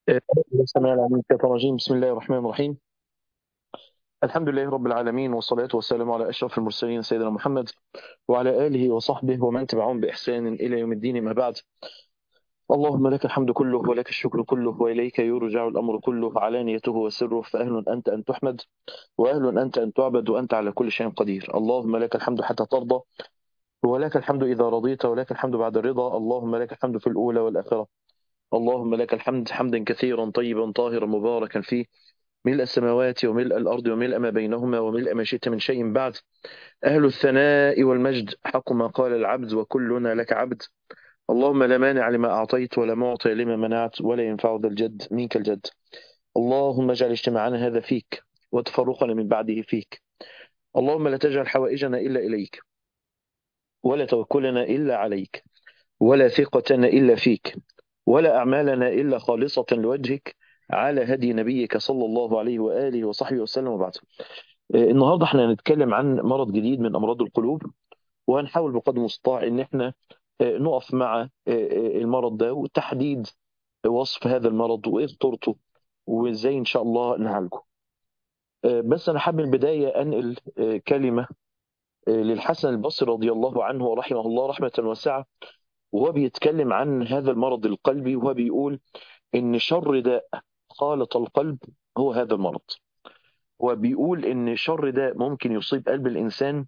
سمع العليم الشيطان الرجيم بسم الله الرحمن الرحيم الحمد لله رب العالمين والصلاة والسلام على أشرف المرسلين سيدنا محمد وعلى آله وصحبه ومن تبعهم بإحسان إلى يوم الدين ما بعد اللهم لك الحمد كله ولك الشكر كله وإليك يرجع الأمر كله علانيته وسره فأهل أنت أن تحمد وأهل أنت أن تعبد وأنت على كل شيء قدير اللهم لك الحمد حتى ترضى ولك الحمد إذا رضيت ولك الحمد بعد الرضا اللهم لك الحمد في الأولى والآخرة اللهم لك الحمد حمدا كثيرا طيبا طاهرا مباركا فيه ملء السماوات وملء الأرض وملء ما بينهما وملء ما شئت من شيء بعد أهل الثناء والمجد حق ما قال العبد وكلنا لك عبد اللهم لا مانع لما أعطيت ولا معطي لما منعت ولا ينفع ذا الجد منك الجد اللهم اجعل اجتماعنا هذا فيك وتفرقنا من بعده فيك اللهم لا تجعل حوائجنا إلا إليك ولا توكلنا إلا عليك ولا ثقتنا إلا فيك ولا أعمالنا إلا خالصة لوجهك على هدي نبيك صلى الله عليه وآله وصحبه وسلم وبعد النهاردة احنا هنتكلم عن مرض جديد من أمراض القلوب وهنحاول بقدر المستطاع ان احنا نقف مع المرض ده وتحديد وصف هذا المرض وايه خطورته وازاي ان شاء الله نعالجه بس انا حابب البدايه انقل كلمه للحسن البصري رضي الله عنه ورحمه الله رحمه واسعه وهو بيتكلم عن هذا المرض القلبي وهو بيقول ان شر داء خالط القلب هو هذا المرض وبيقول ان شر داء ممكن يصيب قلب الانسان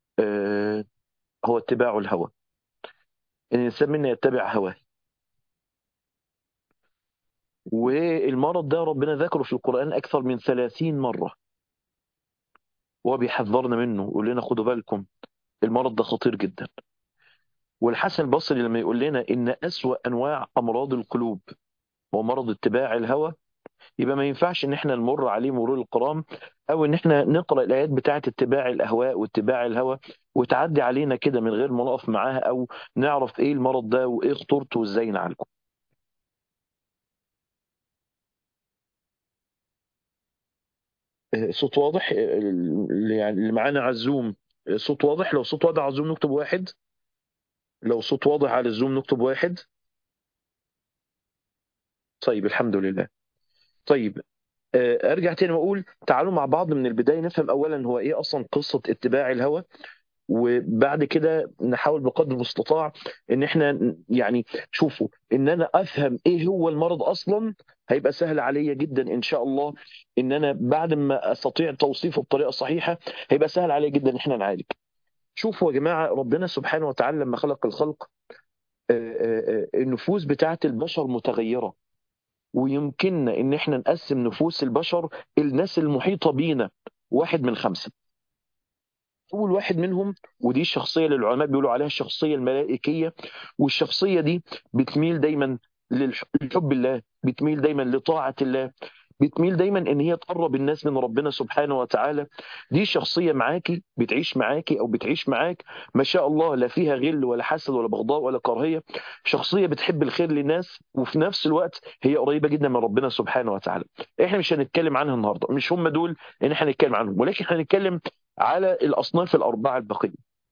هو اتباع الهوى ان الانسان منا يتبع هواه والمرض ده ربنا ذكره في القرآن أكثر من ثلاثين مرة وبيحذرنا منه يقول لنا خدوا بالكم المرض ده خطير جدا والحسن البصري لما يقول لنا إن أسوأ أنواع أمراض القلوب هو مرض اتباع الهوى يبقى ما ينفعش ان احنا نمر عليه مرور الكرام او ان احنا نقرا الايات بتاعه اتباع الاهواء واتباع الهوى وتعدي علينا كده من غير ما نقف معاها او نعرف ايه المرض ده وايه خطورته وازاي نعالجه صوت واضح اللي يعني اللي معانا على الزوم صوت واضح لو صوت واضح على الزوم نكتب واحد لو صوت واضح على الزوم نكتب واحد طيب الحمد لله طيب ارجع تاني واقول تعالوا مع بعض من البدايه نفهم اولا هو ايه اصلا قصه اتباع الهوى وبعد كده نحاول بقدر المستطاع ان احنا يعني شوفوا ان انا افهم ايه هو المرض اصلا هيبقى سهل عليا جدا ان شاء الله ان انا بعد ما استطيع توصيفه بطريقه صحيحه هيبقى سهل عليا جدا ان احنا نعالج شوفوا يا جماعه ربنا سبحانه وتعالى لما خلق الخلق النفوس بتاعت البشر متغيره ويمكننا ان احنا نقسم نفوس البشر الناس المحيطه بينا واحد من خمسه اول واحد منهم ودي الشخصيه اللي العلماء بيقولوا عليها الشخصيه الملائكيه والشخصيه دي بتميل دايما لحب الله بتميل دايما لطاعه الله بتميل دايما ان هي تقرب الناس من ربنا سبحانه وتعالى دي شخصيه معاكي بتعيش معاكي او بتعيش معاك ما شاء الله لا فيها غل ولا حسد ولا بغضاء ولا كراهيه شخصيه بتحب الخير للناس وفي نفس الوقت هي قريبه جدا من ربنا سبحانه وتعالى احنا مش هنتكلم عنها النهارده مش هم دول ان احنا هنتكلم عنهم ولكن هنتكلم على الاصناف الاربعه البقيه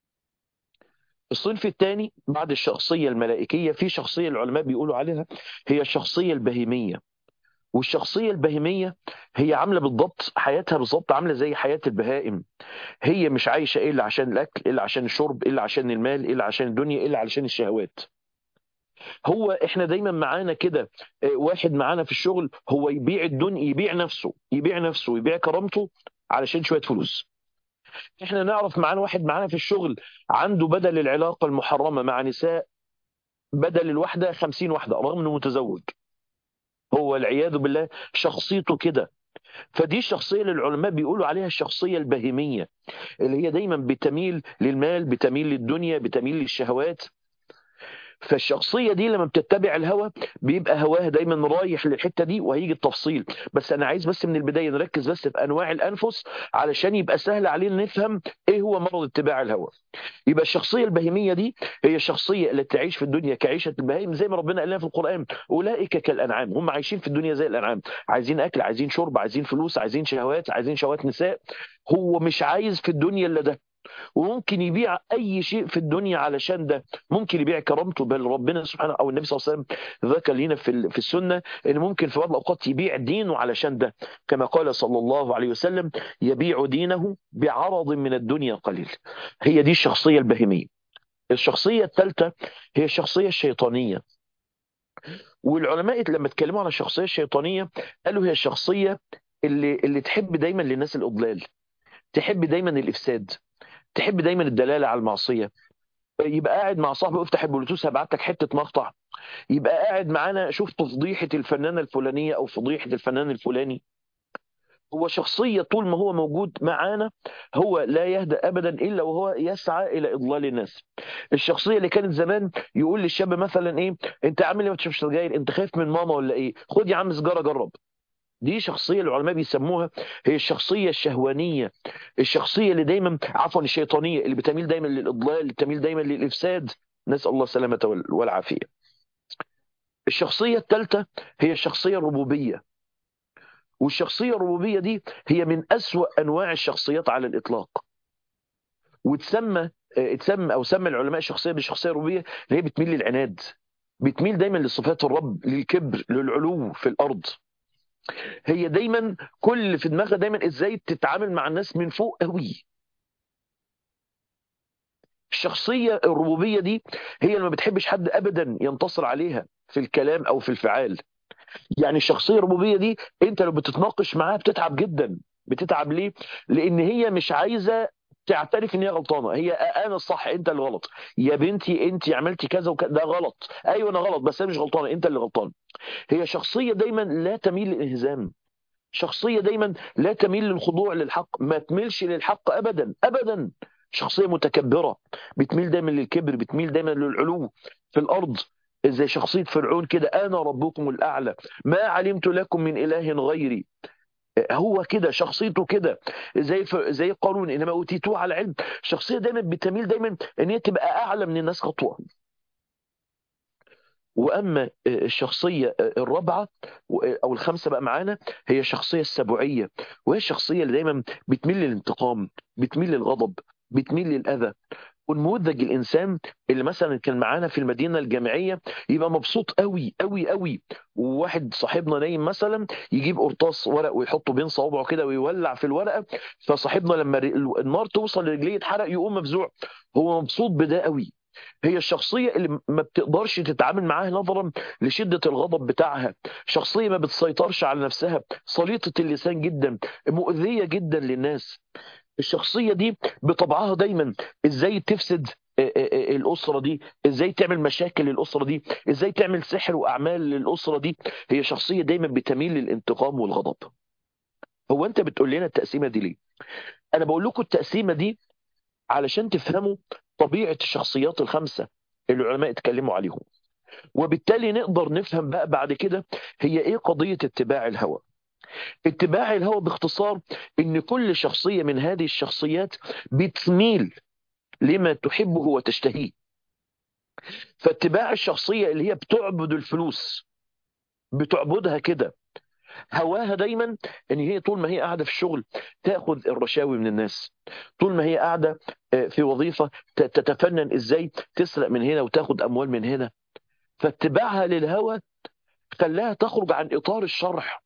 الصنف الثاني بعد الشخصيه الملائكيه في شخصيه العلماء بيقولوا عليها هي الشخصيه البهيميه والشخصيه البهيميه هي عامله بالضبط حياتها بالضبط عامله زي حياه البهائم هي مش عايشه الا عشان الاكل الا عشان الشرب الا عشان المال الا عشان الدنيا الا علشان الشهوات هو احنا دايما معانا كده واحد معانا في الشغل هو يبيع الدنيا يبيع نفسه يبيع نفسه يبيع كرامته علشان شويه فلوس احنا نعرف معانا واحد معانا في الشغل عنده بدل العلاقه المحرمه مع نساء بدل الواحده خمسين واحده رغم انه متزوج هو والعياذ بالله شخصيته كده فدي الشخصيه اللي العلماء بيقولوا عليها الشخصيه البهيميه اللي هي دايما بتميل للمال بتميل للدنيا بتميل للشهوات فالشخصيه دي لما بتتبع الهوى بيبقى هواها دايما رايح للحته دي وهيجي التفصيل بس انا عايز بس من البدايه نركز بس في انواع الانفس علشان يبقى سهل علينا نفهم ايه هو مرض اتباع الهوى يبقى الشخصيه البهيميه دي هي الشخصيه اللي تعيش في الدنيا كعيشه البهائم زي ما ربنا قال لنا في القران اولئك كالانعام هم عايشين في الدنيا زي الانعام عايزين اكل عايزين شرب عايزين فلوس عايزين شهوات عايزين شهوات نساء هو مش عايز في الدنيا الا ده وممكن يبيع اي شيء في الدنيا علشان ده ممكن يبيع كرامته بل ربنا سبحانه او النبي صلى الله عليه وسلم ذكر لنا في في السنه ان ممكن في بعض الاوقات يبيع دينه علشان ده كما قال صلى الله عليه وسلم يبيع دينه بعرض من الدنيا قليل هي دي الشخصيه البهيميه الشخصيه الثالثه هي الشخصيه الشيطانيه والعلماء لما اتكلموا عن الشخصيه الشيطانيه قالوا هي الشخصيه اللي اللي تحب دايما للناس الاضلال تحب دايما الافساد تحب دايما الدلاله على المعصيه يبقى قاعد مع صاحبه افتح البلوتوث هبعت لك حته مقطع يبقى قاعد معانا شفت فضيحه الفنانه الفلانيه او فضيحه الفنان الفلاني هو شخصيه طول ما هو موجود معانا هو لا يهدأ ابدا الا وهو يسعى الى اضلال الناس الشخصيه اللي كانت زمان يقول للشاب مثلا ايه انت عامل ايه ما تشربش سجاير انت خايف من ماما ولا ايه خد يا عم سجاره جرب دي شخصية العلماء بيسموها هي الشخصية الشهوانية الشخصية اللي دايما عفوا الشيطانية اللي بتميل دايما للإضلال اللي بتميل دايما للإفساد نسأل الله السلامة والعافية الشخصية الثالثة هي الشخصية الربوبية والشخصية الربوبية دي هي من أسوأ أنواع الشخصيات على الإطلاق وتسمى تسمى أو سمى العلماء الشخصية بالشخصية الربوبية اللي هي بتميل للعناد بتميل دايما لصفات الرب للكبر للعلو في الأرض هي دايما كل اللي في دماغها دايما ازاي تتعامل مع الناس من فوق قوي الشخصية الربوبية دي هي اللي ما بتحبش حد أبدا ينتصر عليها في الكلام أو في الفعال يعني الشخصية الربوبية دي أنت لو بتتناقش معاها بتتعب جدا بتتعب ليه؟ لأن هي مش عايزة تعترف ان هي غلطانه هي انا الصح انت اللي غلط يا بنتي انت عملتي كذا وكذا ده غلط ايوه انا غلط بس انا مش غلطانه انت اللي غلطان هي شخصيه دايما لا تميل للانهزام شخصيه دايما لا تميل للخضوع للحق ما تميلش للحق ابدا ابدا شخصيه متكبره بتميل دايما للكبر بتميل دايما للعلو في الارض زي شخصيه فرعون كده انا ربكم الاعلى ما علمت لكم من اله غيري هو كده شخصيته كده زي ف... زي قارون انما اوتيتوه على علم شخصيه دايما بتميل دايما ان هي تبقى اعلى من الناس خطوه واما الشخصيه الرابعه او الخامسه بقى معانا هي الشخصيه السبوعيه وهي الشخصيه اللي دايما بتميل للانتقام بتميل للغضب بتميل للاذى ونموذج الانسان اللي مثلا كان معانا في المدينه الجامعيه يبقى مبسوط قوي قوي قوي وواحد صاحبنا نايم مثلا يجيب قرطاس ورق ويحطه بين صوابعه كده ويولع في الورقه فصاحبنا لما النار توصل لرجليه يتحرق يقوم مفزوع هو مبسوط بده قوي هي الشخصية اللي ما بتقدرش تتعامل معاها نظرا لشدة الغضب بتاعها شخصية ما بتسيطرش على نفسها صليطة اللسان جدا مؤذية جدا للناس الشخصيه دي بطبعها دايما ازاي تفسد الاسره دي ازاي تعمل مشاكل للاسره دي ازاي تعمل سحر واعمال للاسره دي هي شخصيه دايما بتميل للانتقام والغضب هو انت بتقول لنا التقسيمه دي ليه انا بقول لكم التقسيمه دي علشان تفهموا طبيعه الشخصيات الخمسه اللي العلماء اتكلموا عليهم وبالتالي نقدر نفهم بقى بعد كده هي ايه قضيه اتباع الهوى اتباع الهوى باختصار ان كل شخصيه من هذه الشخصيات بتميل لما تحبه وتشتهيه فاتباع الشخصيه اللي هي بتعبد الفلوس بتعبدها كده هواها دايما ان هي طول ما هي قاعده في الشغل تاخذ الرشاوي من الناس طول ما هي قاعده في وظيفه تتفنن ازاي تسرق من هنا وتاخذ اموال من هنا فاتباعها للهوى خلاها تخرج عن اطار الشرع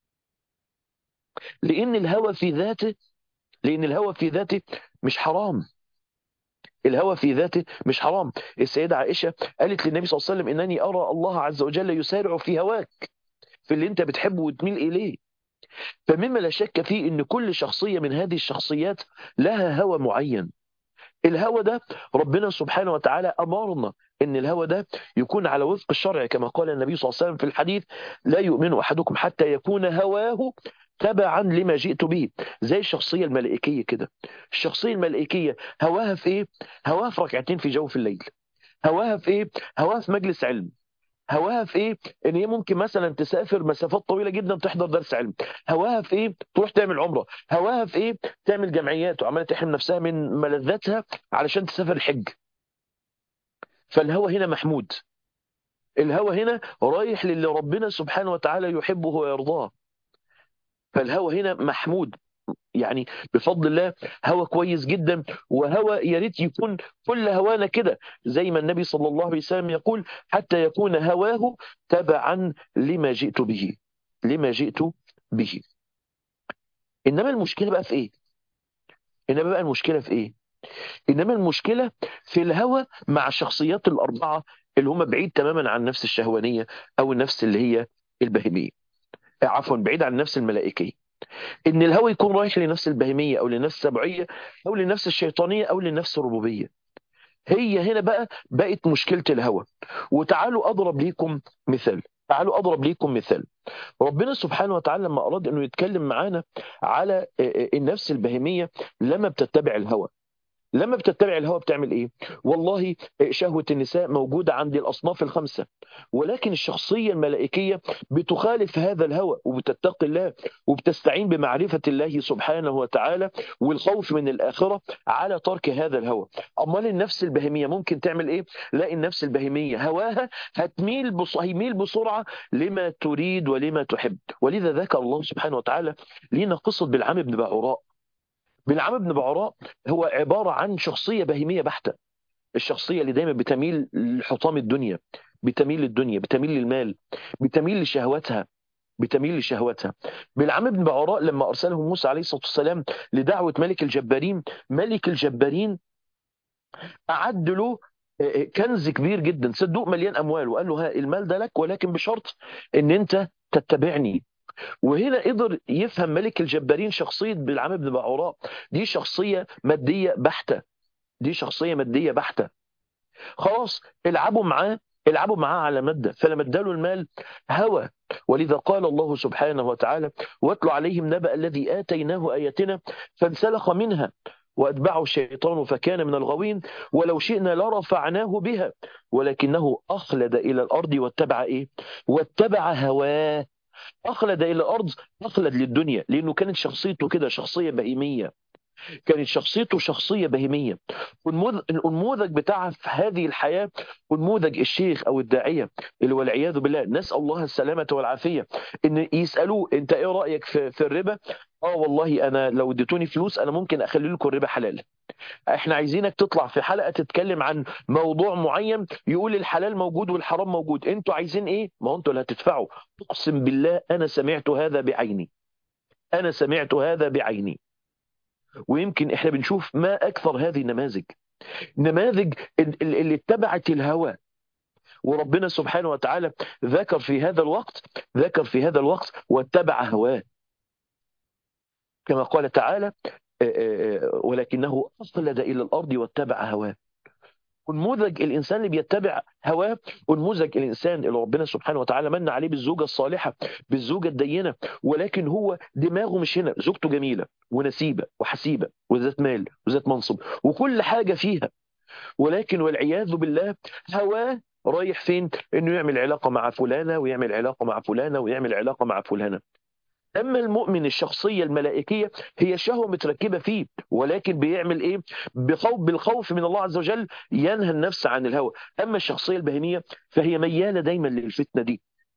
لان الهوى في ذاته لان الهوى في ذاته مش حرام الهوى في ذاته مش حرام السيدة عائشة قالت للنبي صلى الله عليه وسلم إنني أرى الله عز وجل يسارع في هواك في اللي أنت بتحبه وتميل إليه فمما لا شك فيه أن كل شخصية من هذه الشخصيات لها هوى معين الهوى ده ربنا سبحانه وتعالى أمرنا ان الهوى ده يكون على وفق الشرع كما قال النبي صلى الله عليه وسلم في الحديث لا يؤمن احدكم حتى يكون هواه تبعا لما جئت به زي الشخصيه الملائكيه كده الشخصيه الملائكيه هواها في ايه هواها في ركعتين في جوف الليل هواها في ايه هواها في مجلس علم هواها في ايه ان هي ممكن مثلا تسافر مسافات طويله جدا تحضر درس علم هواها في ايه تروح تعمل عمره هواها في ايه تعمل جمعيات وعماله تحرم نفسها من ملذاتها علشان تسافر الحج فالهوى هنا محمود الهوى هنا رايح للي ربنا سبحانه وتعالى يحبه ويرضاه فالهوى هنا محمود يعني بفضل الله هوا كويس جدا وهوا يا ريت يكون كل هوانا كده زي ما النبي صلى الله عليه وسلم يقول حتى يكون هواه تبعا لما جئت به لما جئت به انما المشكله بقى في ايه انما بقى المشكله في ايه انما المشكله في الهوى مع الشخصيات الاربعه اللي هم بعيد تماما عن النفس الشهوانيه او النفس اللي هي البهيميه عفوا بعيد عن النفس الملائكيه ان الهوى يكون رايح لنفس البهيميه او لنفس السبعيه او لنفس الشيطانيه او لنفس الربوبيه هي هنا بقى بقت مشكله الهوى وتعالوا اضرب ليكم مثال تعالوا اضرب ليكم مثال ربنا سبحانه وتعالى لما اراد انه يتكلم معانا على النفس البهيميه لما بتتبع الهوى لما بتتبع الهوى بتعمل ايه والله شهوة النساء موجودة عند الأصناف الخمسة ولكن الشخصية الملائكية بتخالف هذا الهوى وبتتقي الله وبتستعين بمعرفة الله سبحانه وتعالى والخوف من الآخرة على ترك هذا الهوى أمال النفس البهيمية ممكن تعمل ايه لا النفس البهيمية هواها هتميل بص... هيميل بسرعة لما تريد ولما تحب ولذا ذكر الله سبحانه وتعالى لينا قصة بالعام بن بعوراء بلعام بن بعوراء هو عبارة عن شخصية بهيمية بحتة الشخصية اللي دايما بتميل لحطام الدنيا بتميل للدنيا بتميل للمال بتميل لشهواتها بتميل لشهواتها بلعام بن بعوراء لما أرسله موسى عليه الصلاة والسلام لدعوة ملك الجبارين ملك الجبارين أعد له كنز كبير جدا صندوق مليان أموال وقال له ها المال ده لك ولكن بشرط أن أنت تتبعني وهنا قدر يفهم ملك الجبارين شخصية بلعام بن بعوراء دي شخصية مادية بحتة دي شخصية مادية بحتة خلاص العبوا معاه العبوا معاه على مادة فلما اداله المال هوى ولذا قال الله سبحانه وتعالى واتل عليهم نبأ الذي آتيناه آياتنا فانسلخ منها وأتبعه الشيطان فكان من الغوين ولو شئنا لرفعناه بها ولكنه أخلد إلى الأرض واتبع إيه؟ واتبع هواه أخلد إلى الأرض أخلد للدنيا لأنه كانت شخصيته كده شخصية بهيمية كانت شخصيته شخصية بهيمية النموذج بتاعها في هذه الحياة نموذج الشيخ أو الداعية اللي والعياذ بالله نسأل الله السلامة والعافية إن يسألوه أنت إيه رأيك في, في الربا اه والله انا لو اديتوني فلوس انا ممكن اخلي لكم الربا حلال احنا عايزينك تطلع في حلقه تتكلم عن موضوع معين يقول الحلال موجود والحرام موجود انتوا عايزين ايه ما هو انتوا اللي هتدفعوا اقسم بالله انا سمعت هذا بعيني انا سمعت هذا بعيني ويمكن احنا بنشوف ما اكثر هذه النماذج نماذج اللي اتبعت الهوى وربنا سبحانه وتعالى ذكر في هذا الوقت ذكر في هذا الوقت واتبع هواه كما قال تعالى ولكنه أخلد إلى الأرض واتبع هواه ونموذج الإنسان اللي بيتبع هواه ونموذج الإنسان اللي ربنا سبحانه وتعالى من عليه بالزوجة الصالحة بالزوجة الدينة ولكن هو دماغه مش هنا زوجته جميلة ونسيبة وحسيبة وذات مال وذات منصب وكل حاجة فيها ولكن والعياذ بالله هواه رايح فين انه يعمل علاقة مع فلانة ويعمل علاقة مع فلانة ويعمل علاقة مع فلانة أما المؤمن الشخصية الملائكية هي شهوة متركبة فيه ولكن بيعمل إيه بخوف بالخوف من الله عز وجل ينهى النفس عن الهوى أما الشخصية البهيمية فهي ميالة دايما للفتنة دي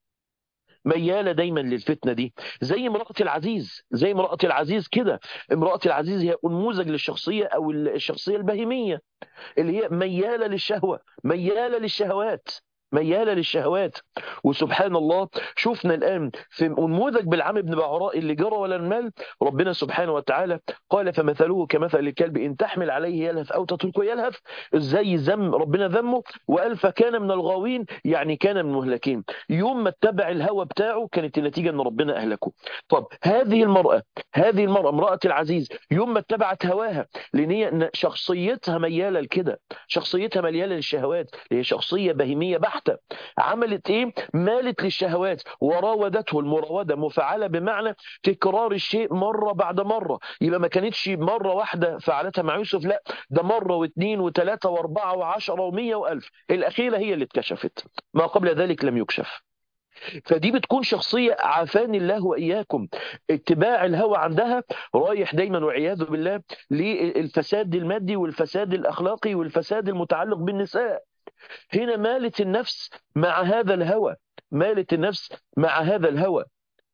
ميالة دايما للفتنة دي زي امرأة العزيز زي امرأة العزيز كده امرأة العزيز هي نموذج للشخصية أو الشخصية البهيمية اللي هي ميالة للشهوة ميالة للشهوات ميالة للشهوات وسبحان الله شفنا الآن في نموذج بالعام بن بعراء اللي جرى ولا المال ربنا سبحانه وتعالى قال فمثله كمثل الكلب إن تحمل عليه يلهث أو تتركه يلهث ازاي ذم ربنا ذمه وقال فكان من الغاوين يعني كان من المهلكين يوم ما اتبع الهوى بتاعه كانت النتيجة أن ربنا أهلكه طب هذه المرأة هذه المرأة امرأة العزيز يوم ما اتبعت هواها لأن هي شخصيتها ميالة لكده شخصيتها ميالة للشهوات هي شخصية بهيمية بحتة بحتة عملت ايه مالت للشهوات وراودته المراودة مفعلة بمعنى تكرار الشيء مرة بعد مرة يبقى ما كانتش مرة واحدة فعلتها مع يوسف لا ده مرة واثنين وثلاثة واربعة وعشرة ومية والف الأخيرة هي اللي اتكشفت ما قبل ذلك لم يكشف فدي بتكون شخصية عافاني الله وإياكم اتباع الهوى عندها رايح دايما والعياذ بالله للفساد المادي والفساد الأخلاقي والفساد المتعلق بالنساء هنا مالت النفس مع هذا الهوى مالت النفس مع هذا الهوى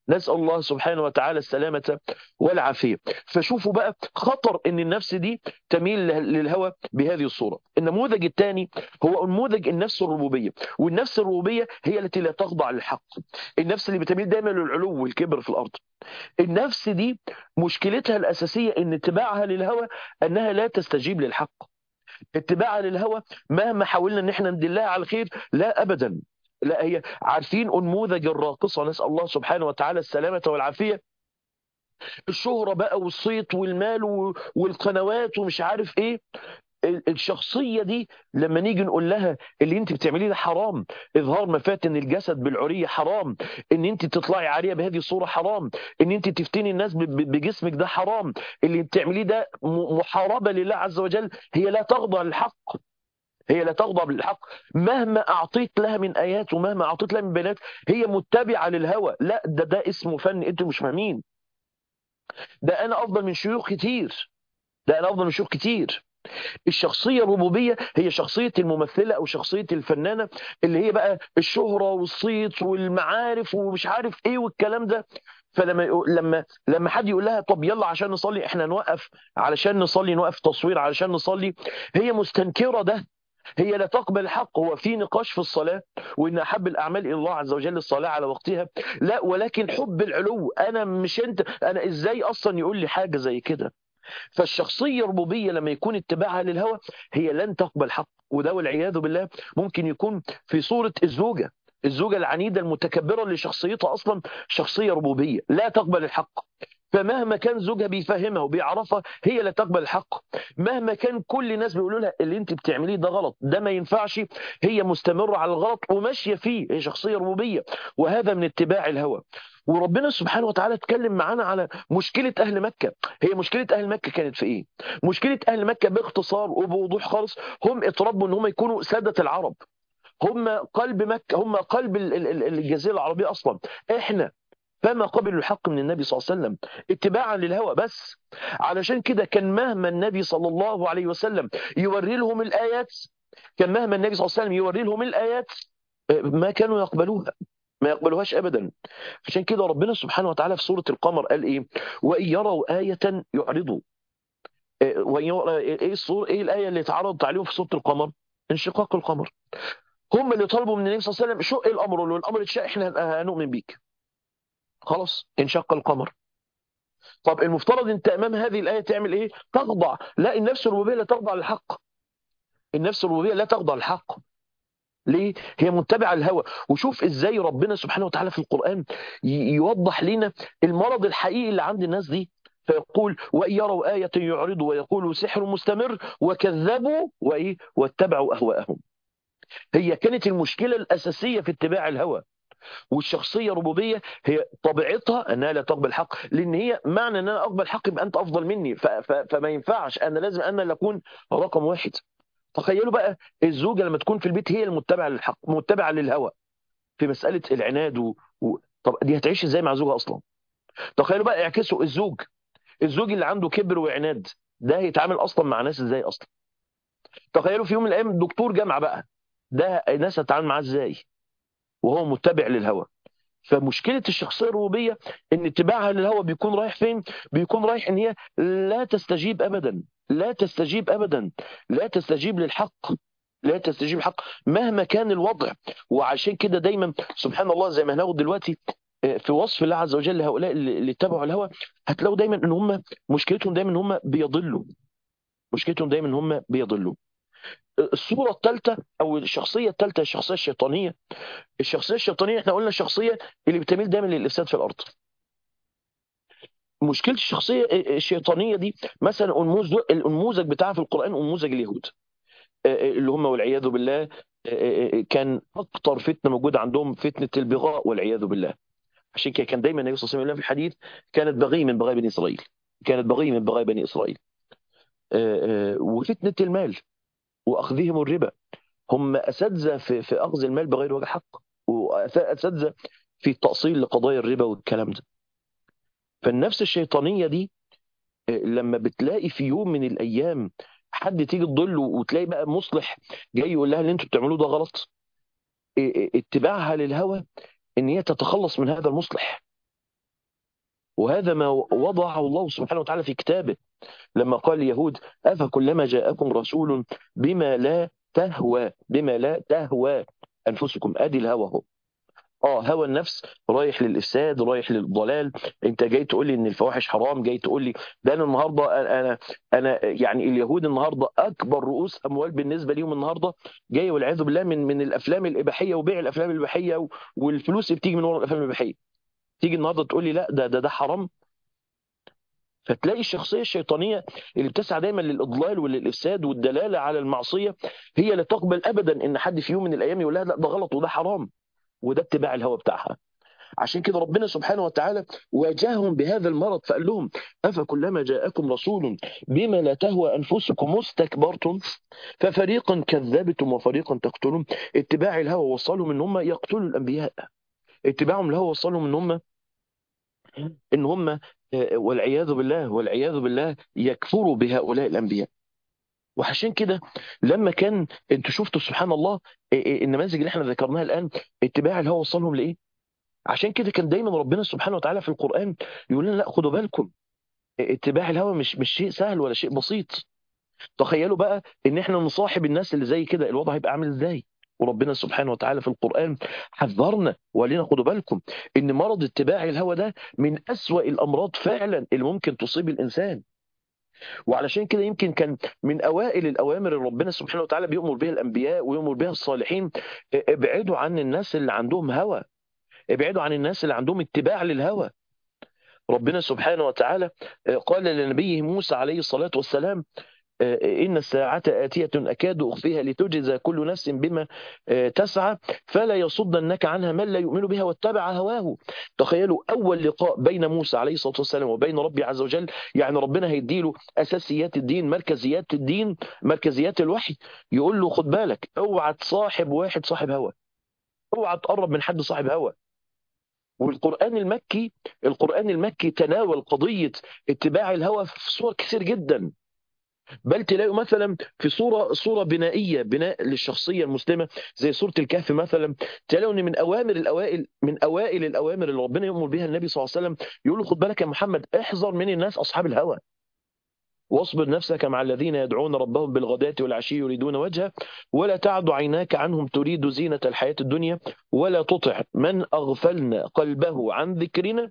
نسأل الله سبحانه وتعالى السلامة والعافية فشوفوا بقى خطر ان النفس دي تميل للهوى بهذه الصورة النموذج الثاني هو نموذج النفس الربوبية والنفس الربوبية هي التي لا تخضع للحق النفس اللي بتميل دايما للعلو والكبر في الأرض النفس دي مشكلتها الأساسية ان اتباعها للهوى أنها لا تستجيب للحق اتباعها للهوى مهما حاولنا ان احنا ندلها على الخير لا ابدا لا هي عارفين انموذج الراقصه نسال الله سبحانه وتعالى السلامه والعافيه الشهره بقى والصيت والمال والقنوات ومش عارف ايه الشخصية دي لما نيجي نقول لها اللي انت بتعمليه ده حرام اظهار مفاتن الجسد بالعرية حرام ان انت تطلعي عارية بهذه الصورة حرام ان انت تفتني الناس بجسمك ده حرام اللي بتعمليه ده محاربة لله عز وجل هي لا تخضع للحق هي لا تغضب للحق مهما اعطيت لها من ايات ومهما اعطيت لها من بيانات هي متبعه للهوى لا ده ده اسمه فن انتوا مش فاهمين ده انا افضل من شيوخ كتير ده انا افضل من شيوخ كتير الشخصية الربوبية هي شخصية الممثلة أو شخصية الفنانة اللي هي بقى الشهرة والصيت والمعارف ومش عارف إيه والكلام ده فلما لما لما حد يقول لها طب يلا عشان نصلي احنا نوقف علشان نصلي نوقف تصوير علشان نصلي هي مستنكرة ده هي لا تقبل الحق هو في نقاش في الصلاة وإن أحب الأعمال إلى الله عز وجل الصلاة على وقتها لا ولكن حب العلو أنا مش أنت أنا إزاي أصلا يقول لي حاجة زي كده فالشخصية الربوبية لما يكون اتباعها للهوى هي لن تقبل حق وده والعياذ بالله ممكن يكون في صورة الزوجة الزوجة العنيدة المتكبرة اللي شخصيتها أصلا شخصية ربوبية لا تقبل الحق فمهما كان زوجها بيفهمها وبيعرفها هي لا تقبل الحق مهما كان كل الناس بيقولوا لها اللي انت بتعمليه ده غلط ده ما ينفعش هي مستمرة على الغلط وماشية فيه هي شخصية ربوبية وهذا من اتباع الهوى وربنا سبحانه وتعالى اتكلم معانا على مشكلة أهل مكة هي مشكلة أهل مكة كانت في إيه؟ مشكلة أهل مكة باختصار وبوضوح خالص هم اتربوا إن هم يكونوا سادة العرب هم قلب مكة هم قلب الجزيرة العربية أصلا إحنا فما قبلوا الحق من النبي صلى الله عليه وسلم اتباعا للهوى بس علشان كده كان مهما النبي صلى الله عليه وسلم يوري لهم الآيات كان مهما النبي صلى الله عليه وسلم يوري لهم الآيات ما كانوا يقبلوها ما يقبلوهاش ابدا عشان كده ربنا سبحانه وتعالى في سوره القمر قال ايه وان يروا ايه يعرضوا وان يروا ايه الصوره ايه الايه اللي اتعرضت عليهم في سوره القمر انشقاق القمر هم اللي طلبوا من النبي صلى الله عليه وسلم شق الامر ولو الامر اتشق احنا هنؤمن بيك خلاص انشق القمر طب المفترض انت امام هذه الايه تعمل ايه تخضع لا النفس الربوبيه لا تخضع للحق النفس الربوبيه لا تخضع للحق ليه؟ هي متبعة الهوى وشوف ازاي ربنا سبحانه وتعالى في القرآن يوضح لنا المرض الحقيقي اللي عند الناس دي فيقول وإن يروا آية يعرضوا ويقولوا سحر مستمر وكذبوا وإيه واتبعوا أهواءهم هي كانت المشكلة الأساسية في اتباع الهوى والشخصية الربوبية هي طبيعتها أنها لا تقبل الحق لأن هي معنى أن أنا أقبل الحق يبقى أنت أفضل مني فما ينفعش أنا لازم أنا اللي أكون رقم واحد تخيلوا بقى الزوجة لما تكون في البيت هي المتبعة للحق متبعة للهوى في مسألة العناد و... و... طب دي هتعيش ازاي مع زوجها اصلا تخيلوا بقى اعكسوا الزوج الزوج اللي عنده كبر وعناد ده هيتعامل اصلا مع ناس ازاي اصلا تخيلوا في يوم من الايام دكتور جامعه بقى ده الناس هتتعامل معاه ازاي وهو متبع للهوى فمشكلة الشخصية الربوبية ان اتباعها للهوى بيكون رايح فين؟ بيكون رايح ان هي لا تستجيب ابدا لا تستجيب ابدا لا تستجيب للحق لا تستجيب الحق مهما كان الوضع وعشان كده دايما سبحان الله زي ما هناخد دلوقتي في وصف الله عز وجل هؤلاء اللي اتبعوا الهوى هتلاقوا دايما ان هم مشكلتهم دايما ان هم بيضلوا مشكلتهم دايما ان هم بيضلوا الصورة الثالثة أو الشخصية الثالثة الشخصية الشيطانية الشخصية الشيطانية احنا قلنا الشخصية اللي بتميل دايما للإفساد في الأرض مشكلة الشخصية الشيطانية دي مثلا النموذج بتاعها في القرآن نموذج اليهود اللي هم والعياذ بالله كان أكتر فتنة موجودة عندهم فتنة البغاء والعياذ بالله عشان كده كان دايما النبي صلى الله عليه وسلم في الحديث كانت بغي من بغايا بني إسرائيل كانت بغي من بغايا بني إسرائيل وفتنة المال واخذهم الربا هم اساتذه في في اخذ المال بغير وجه حق واساتذه في التاصيل لقضايا الربا والكلام ده فالنفس الشيطانيه دي لما بتلاقي في يوم من الايام حد تيجي تضله وتلاقي بقى مصلح جاي يقول لها اللي انتوا بتعملوه ده غلط اتباعها للهوى ان هي تتخلص من هذا المصلح وهذا ما وضعه الله سبحانه وتعالى في كتابه لما قال اليهود أفكلما جاءكم رسول بما لا تهوى بما لا تهوى أنفسكم أدي الهوى هو اه هوى النفس رايح للافساد رايح للضلال انت جاي تقول لي ان الفواحش حرام جاي تقول لي ده انا النهارده انا انا يعني اليهود النهارده اكبر رؤوس اموال بالنسبه ليهم النهارده جاي والعياذ بالله من من الافلام الاباحيه وبيع الافلام الاباحيه والفلوس اللي بتيجي من ورا الافلام الاباحيه تيجي النهارده تقول لي لا ده ده ده حرام فتلاقي الشخصيه الشيطانيه اللي بتسعى دايما للاضلال وللافساد والدلاله على المعصيه هي لا تقبل ابدا ان حد في يوم من الايام يقول لها لا ده غلط وده حرام وده اتباع الهوى بتاعها عشان كده ربنا سبحانه وتعالى واجههم بهذا المرض فقال لهم أفكلما جاءكم رسول بما لا تهوى أنفسكم استكبرتم ففريقا كذبتم وفريقا تقتلون اتباع الهوى وصلهم ان هم يقتلوا الأنبياء اتباعهم الهوى وصلهم ان هم ان هم والعياذ بالله والعياذ بالله يكفروا بهؤلاء الأنبياء وعشان كده لما كان انتوا شفتوا سبحان الله النماذج اللي احنا ذكرناها الان اتباع الهوى وصلهم لايه؟ عشان كده كان دايما ربنا سبحانه وتعالى في القران يقول لنا لا خدوا بالكم اتباع الهوى مش مش شيء سهل ولا شيء بسيط تخيلوا بقى ان احنا نصاحب الناس اللي زي كده الوضع هيبقى عامل ازاي؟ وربنا سبحانه وتعالى في القرآن حذرنا وقال لنا خدوا بالكم إن مرض اتباع الهوى ده من أسوأ الأمراض فعلا اللي ممكن تصيب الإنسان وعلشان كده يمكن كان من اوائل الاوامر اللي ربنا سبحانه وتعالى بيامر بها الانبياء ويامر بها الصالحين ابعدوا عن الناس اللي عندهم هوى ابعدوا عن الناس اللي عندهم اتباع للهوى ربنا سبحانه وتعالى قال لنبيه موسى عليه الصلاه والسلام إن الساعة آتية أكاد أخفيها لتجزى كل نفس بما تسعى فلا يصدنك عنها من لا يؤمن بها واتبع هواه تخيلوا أول لقاء بين موسى عليه الصلاة والسلام وبين ربي عز وجل يعني ربنا هيديله أساسيات الدين مركزيات الدين مركزيات الوحي يقول له خد بالك اوعى تصاحب واحد صاحب هوى اوعى تقرب من حد صاحب هوى والقرآن المكي القرآن المكي تناول قضية اتباع الهوى في صور كثير جدا بل تلاقوا مثلا في صوره صوره بنائيه بناء للشخصيه المسلمه زي سوره الكهف مثلا تلاقوا ان من اوامر الاوائل من اوائل الاوامر اللي ربنا يامر بها النبي صلى الله عليه وسلم يقول له خد بالك يا محمد احذر من الناس اصحاب الهوى واصبر نفسك مع الذين يدعون ربهم بالغداة والعشي يريدون وجهه ولا تعد عيناك عنهم تريد زينة الحياة الدنيا ولا تطع من أغفلنا قلبه عن ذكرنا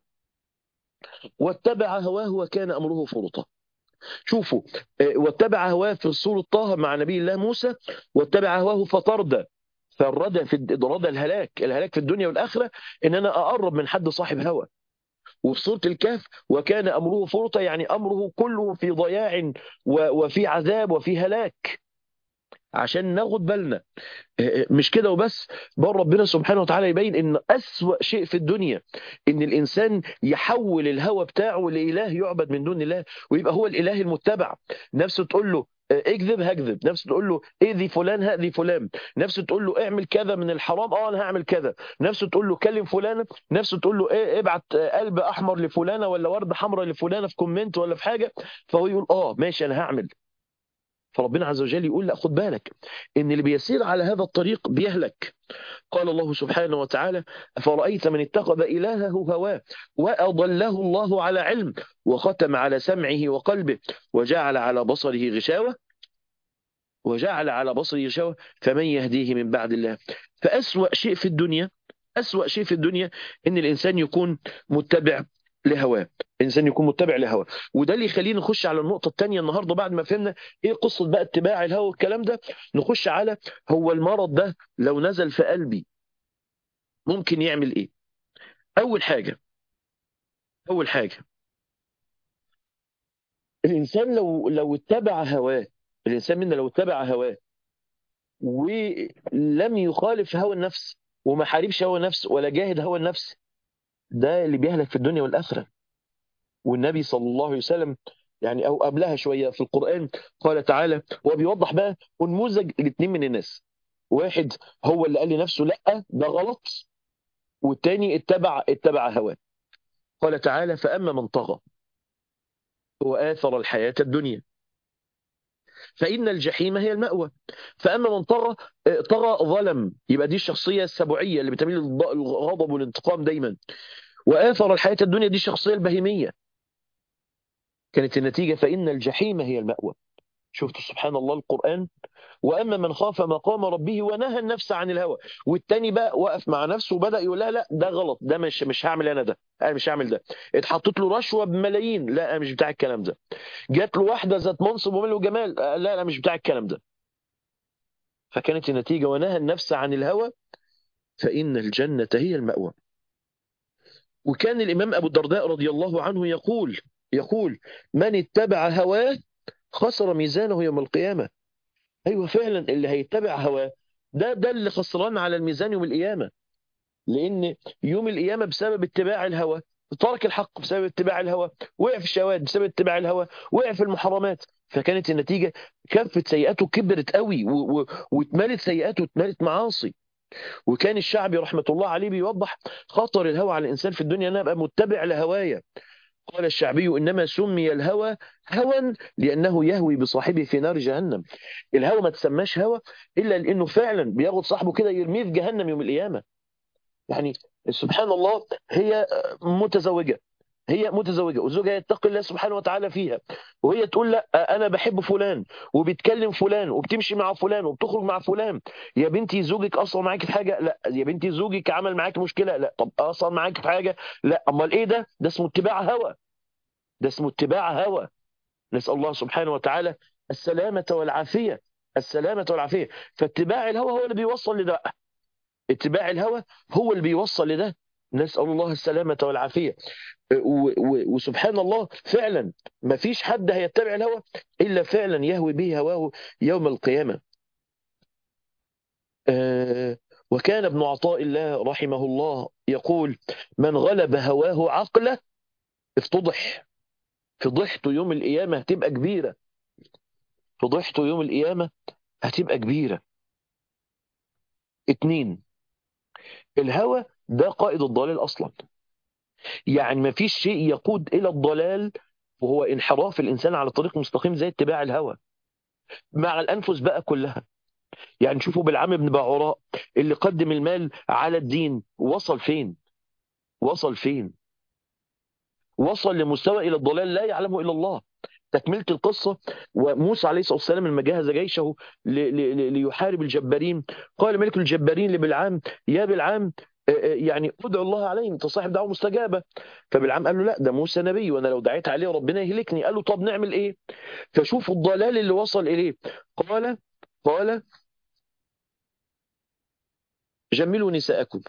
واتبع هواه وكان أمره فرطا شوفوا واتبع هواه في سورة طه مع نبي الله موسى واتبع هواه فطرد فالردى في الردى الهلاك الهلاك في الدنيا والآخرة إن أنا أقرب من حد صاحب هوى وفي سورة الكهف وكان أمره فرطة يعني أمره كله في ضياع وفي عذاب وفي هلاك عشان ناخد بالنا مش كده وبس بل ربنا سبحانه وتعالى يبين ان أسوأ شيء في الدنيا ان الانسان يحول الهوى بتاعه لاله يعبد من دون الله ويبقى هو الاله المتبع نفسه تقول له اكذب هكذب نفسه تقول له اذي فلان هاذي فلان نفسه تقول له اعمل كذا من الحرام اه انا هعمل كذا نفسه تقول له كلم فلان نفسه تقول له ايه ابعت قلب احمر لفلانه ولا ورده حمراء لفلانه في كومنت ولا في حاجه فهو يقول اه ماشي انا هعمل فربنا عز وجل يقول لا خد بالك ان اللي بيسير على هذا الطريق بيهلك قال الله سبحانه وتعالى أفرأيت من اتخذ إلهه هواه وأضله الله على علم وختم على سمعه وقلبه وجعل على بصره غشاوة وجعل على بصره غشاوة فمن يهديه من بعد الله فأسوأ شيء في الدنيا أسوأ شيء في الدنيا إن الإنسان يكون متبع لهواه الانسان يكون متبع لهواه وده اللي يخلينا نخش على النقطه الثانيه النهارده بعد ما فهمنا ايه قصه بقى اتباع الهوى والكلام ده نخش على هو المرض ده لو نزل في قلبي ممكن يعمل ايه اول حاجه اول حاجه الانسان لو لو اتبع هواه الانسان منا لو اتبع هواه ولم يخالف هوى النفس وما حاربش هوى النفس ولا جاهد هوى النفس ده اللي بيهلك في الدنيا والآخرة والنبي صلى الله عليه وسلم يعني أو قبلها شوية في القرآن قال تعالى هو بيوضح بقى نموذج الاثنين من الناس واحد هو اللي قال لنفسه لا ده غلط والتاني اتبع اتبع هواه قال تعالى فأما من طغى وآثر الحياة الدنيا فإن الجحيم هي المأوى فأما من طغى طغى ظلم يبقى دي الشخصية السبوعية اللي بتميل للغضب والانتقام دايما وآثر الحياة الدنيا دي الشخصية البهيمية كانت النتيجة فإن الجحيم هي المأوى شفتوا سبحان الله القرآن وأما من خاف مقام ربه ونهى النفس عن الهوى والتاني بقى وقف مع نفسه وبدأ يقول لها لا ده غلط ده مش مش هعمل أنا ده أنا مش هعمل ده اتحطت له رشوة بملايين لا أنا مش بتاع الكلام ده جات له واحدة ذات منصب ومال وجمال لا أنا مش بتاع الكلام ده فكانت النتيجة ونهى النفس عن الهوى فإن الجنة هي المأوى وكان الإمام أبو الدرداء رضي الله عنه يقول يقول من اتبع هواه خسر ميزانه يوم القيامة أيوة فعلا اللي هيتبع هواه ده ده اللي خسران على الميزان يوم القيامة لأن يوم القيامة بسبب اتباع الهوى ترك الحق بسبب اتباع الهوى وقع في الشهوات بسبب اتباع الهوى وقع في المحرمات فكانت النتيجة كفة سيئاته كبرت قوي واتملت سيئاته واتملت معاصي وكان الشعبي رحمة الله عليه بيوضح خطر الهوى على الإنسان في الدنيا أن أبقى متبع لهوايا قال الشعبي إنما سمي الهوى هوى لأنه يهوي بصاحبه في نار جهنم الهوى ما تسماش هوى إلا لأنه فعلا بياخد صاحبه كده يرميه في جهنم يوم القيامة يعني سبحان الله هي متزوجة هي متزوجة وزوجها يتقي الله سبحانه وتعالى فيها وهي تقول لا أنا بحب فلان وبتكلم فلان وبتمشي مع فلان وبتخرج مع فلان يا بنتي زوجك أصلا معاك في حاجة لا يا بنتي زوجك عمل معاك مشكلة لا طب أصلا معاك في حاجة لا أمال إيه ده ده اسمه اتباع هوى ده اسمه اتباع هوى نسأل الله سبحانه وتعالى السلامة والعافية السلامة والعافية فاتباع الهوى هو اللي بيوصل لده اتباع الهوى هو اللي بيوصل لده نسأل الله السلامة والعافية وسبحان الله فعلا ما فيش حد هيتبع الهوى إلا فعلا يهوي به هواه يوم القيامة أه وكان ابن عطاء الله رحمه الله يقول من غلب هواه عقله افتضح فضحته يوم القيامة هتبقى كبيرة فضحته يوم القيامة هتبقى كبيرة اتنين الهوى ده قائد الضلال أصلا يعني ما فيش شيء يقود إلى الضلال وهو انحراف الإنسان على طريق مستقيم زي اتباع الهوى مع الأنفس بقى كلها يعني شوفوا بالعم بن باعوراء اللي قدم المال على الدين وصل فين وصل فين وصل لمستوى إلى الضلال لا يعلمه إلا الله تكملة القصة وموسى عليه الصلاة والسلام لما جهز جيشه ليحارب الجبارين قال ملك الجبارين لبلعام يا بلعام يعني ادعو الله عليهم انت صاحب دعوه مستجابه فبالعام قال له لا ده موسى نبي وانا لو دعيت عليه ربنا يهلكني قال له طب نعمل ايه فشوفوا الضلال اللي وصل اليه قال قال جملوا نساءكم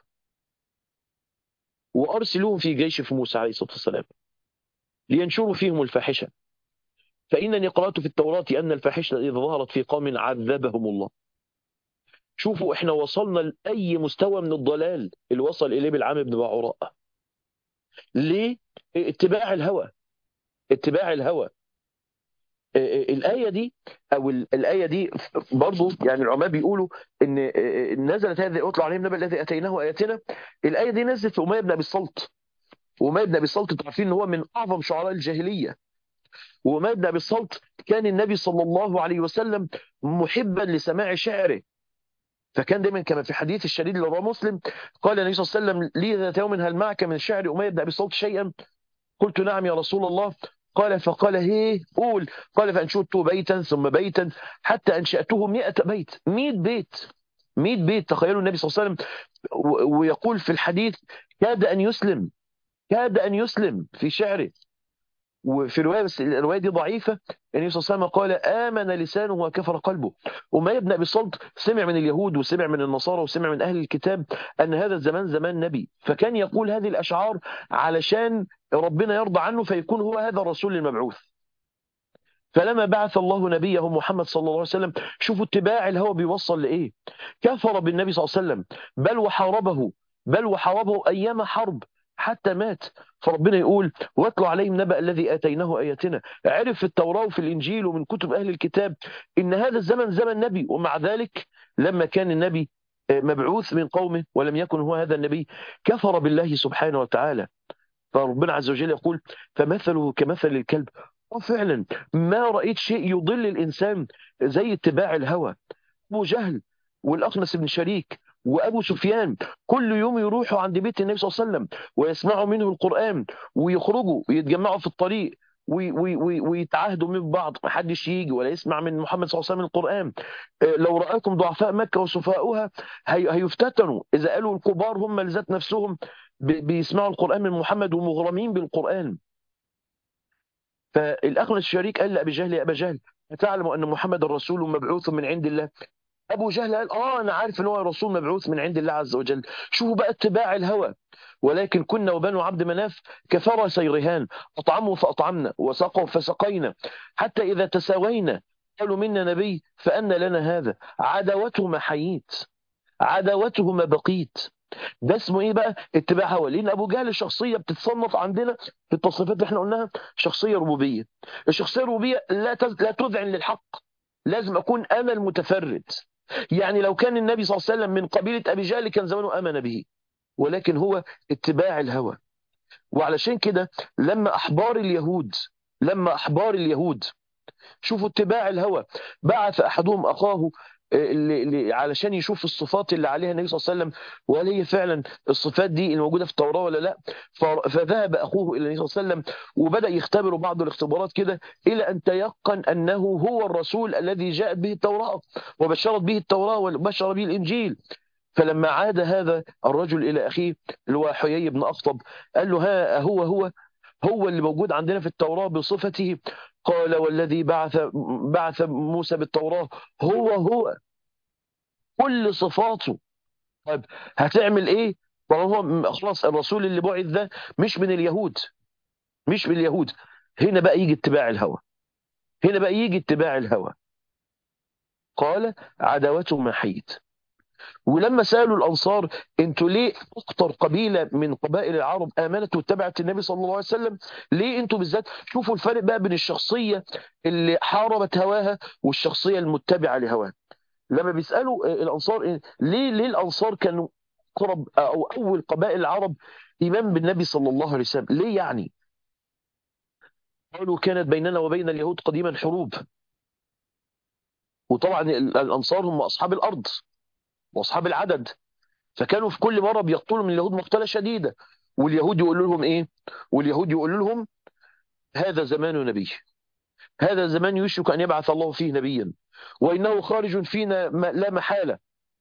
وارسلوهم في جيش في موسى عليه الصلاه والسلام لينشروا فيهم الفاحشه فانني قرات في التوراه ان الفاحشه اذا ظهرت في قوم عذبهم الله شوفوا احنا وصلنا لأي مستوى من الضلال اللي وصل إليه بالعام بن باعوراء ليه؟ اتباع الهوى اتباع الهوى الآية دي أو الآية دي برضو يعني العلماء بيقولوا إن نزلت هذه أطلع عليهم النبي الذي أتيناه آياتنا الآية دي نزلت في أمية بن أبي الصلت وأمية بن أبي الصلت تعرفين إن هو من أعظم شعراء الجاهلية وأمية بن أبي الصلت كان النبي صلى الله عليه وسلم محبا لسماع شعره فكان دايما كما في حديث الشديد اللي رواه مسلم قال النبي صلى الله عليه وسلم لي ذات يوم هل معك من الشعر أمية بن أبي الصلت شيئا قلت نعم يا رسول الله قال فقال هي قول قال فأنشدت بيتا ثم بيتا حتى أنشأته مئة بيت مئة بيت مئة بيت تخيلوا النبي صلى الله عليه وسلم ويقول في الحديث كاد أن يسلم كاد أن يسلم في شعره وفي روايه بس الروايه دي ضعيفه النبي صلى الله عليه وسلم قال امن لسانه وكفر قلبه اميه بن ابي الصلت سمع من اليهود وسمع من النصارى وسمع من اهل الكتاب ان هذا الزمان زمان نبي فكان يقول هذه الاشعار علشان ربنا يرضى عنه فيكون هو هذا الرسول المبعوث فلما بعث الله نبيه محمد صلى الله عليه وسلم شوفوا اتباع الهوى بيوصل لايه كفر بالنبي صلى الله عليه وسلم بل وحاربه بل وحاربه ايام حرب حتى مات فربنا يقول واتلوا عليهم نبأ الذي آتيناه آياتنا عرف في التوراة وفي الإنجيل ومن كتب أهل الكتاب إن هذا الزمن زمن نبي ومع ذلك لما كان النبي مبعوث من قومه ولم يكن هو هذا النبي كفر بالله سبحانه وتعالى فربنا عز وجل يقول فمثله كمثل الكلب وفعلا ما رأيت شيء يضل الإنسان زي اتباع الهوى أبو جهل والأخنس بن شريك وابو سفيان كل يوم يروحوا عند بيت النبي صلى الله عليه وسلم ويسمعوا منه القران ويخرجوا ويتجمعوا في الطريق وي- وي- وي- ويتعاهدوا من بعض ما حدش يجي ولا يسمع من محمد صلى الله عليه وسلم القرآن آه، لو رأيتم ضعفاء مكة وسفاؤها هي- هيفتتنوا إذا قالوا الكبار هم اللي ذات نفسهم ب- بيسمعوا القرآن من محمد ومغرمين بالقرآن فالأخنس الشريك قال لأبي جهل يا أبا جهل أتعلم أن محمد الرسول مبعوث من عند الله ابو جهل قال اه انا عارف ان هو رسول مبعوث من عند الله عز وجل شوفوا بقى اتباع الهوى ولكن كنا وبنو عبد مناف كفر سيرهان اطعموا فاطعمنا وسقوا فسقينا حتى اذا تساوينا قالوا منا نبي فان لنا هذا عداوته ما حييت عداوته ما بقيت ده اسمه ايه بقى اتباع هوى لان ابو جهل شخصيه بتتصنف عندنا في التصنيفات اللي احنا قلناها شخصيه ربوبيه الشخصيه الربوبيه لا تز- لا تذعن للحق لازم اكون انا المتفرد يعني لو كان النبي صلى الله عليه وسلم من قبيله ابي جهل كان زمانه امن به ولكن هو اتباع الهوى وعلشان كده لما احبار اليهود لما احبار اليهود شوفوا اتباع الهوى بعث احدهم اخاه آه، ل- ل- علشان يشوف الصفات اللي عليها النبي صلى الله عليه وسلم وهل هي فعلا الصفات دي اللي موجوده في التوراه ولا لا ف- فذهب اخوه الى النبي صلى الله عليه وسلم وبدا يختبر بعض الاختبارات كده الى ان تيقن انه هو الرسول الذي جاءت به التوراه وبشرت به التوراه وبشر به الانجيل فلما عاد هذا الرجل الى اخيه اللي هو حيي بن اخطب قال له ها هو هو هو اللي موجود عندنا في التوراه بصفته قال والذي بعث بعث موسى بالتوراه هو هو كل صفاته طيب هتعمل ايه؟ طالما هو خلاص الرسول اللي بعث ده مش من اليهود مش من اليهود هنا بقى يجي اتباع الهوى هنا بقى يجي اتباع الهوى قال عداوته ما حيت ولما سالوا الانصار انتوا ليه اكتر قبيله من قبائل العرب امنت واتبعت النبي صلى الله عليه وسلم ليه انتوا بالذات شوفوا الفرق بقى بين الشخصيه اللي حاربت هواها والشخصيه المتبعه لهواها لما بيسالوا الانصار إيه؟ ليه ليه الانصار كانوا قرب او اول قبائل العرب ايمان بالنبي صلى الله عليه وسلم ليه يعني قالوا كانت بيننا وبين اليهود قديما حروب وطبعا الانصار هم اصحاب الارض واصحاب العدد فكانوا في كل مره بيقتلوا من اليهود مقتله شديده واليهود يقولوا لهم ايه واليهود يقولوا لهم هذا زمان نبي هذا زمان يشرك ان يبعث الله فيه نبيا وانه خارج فينا ما- لا محاله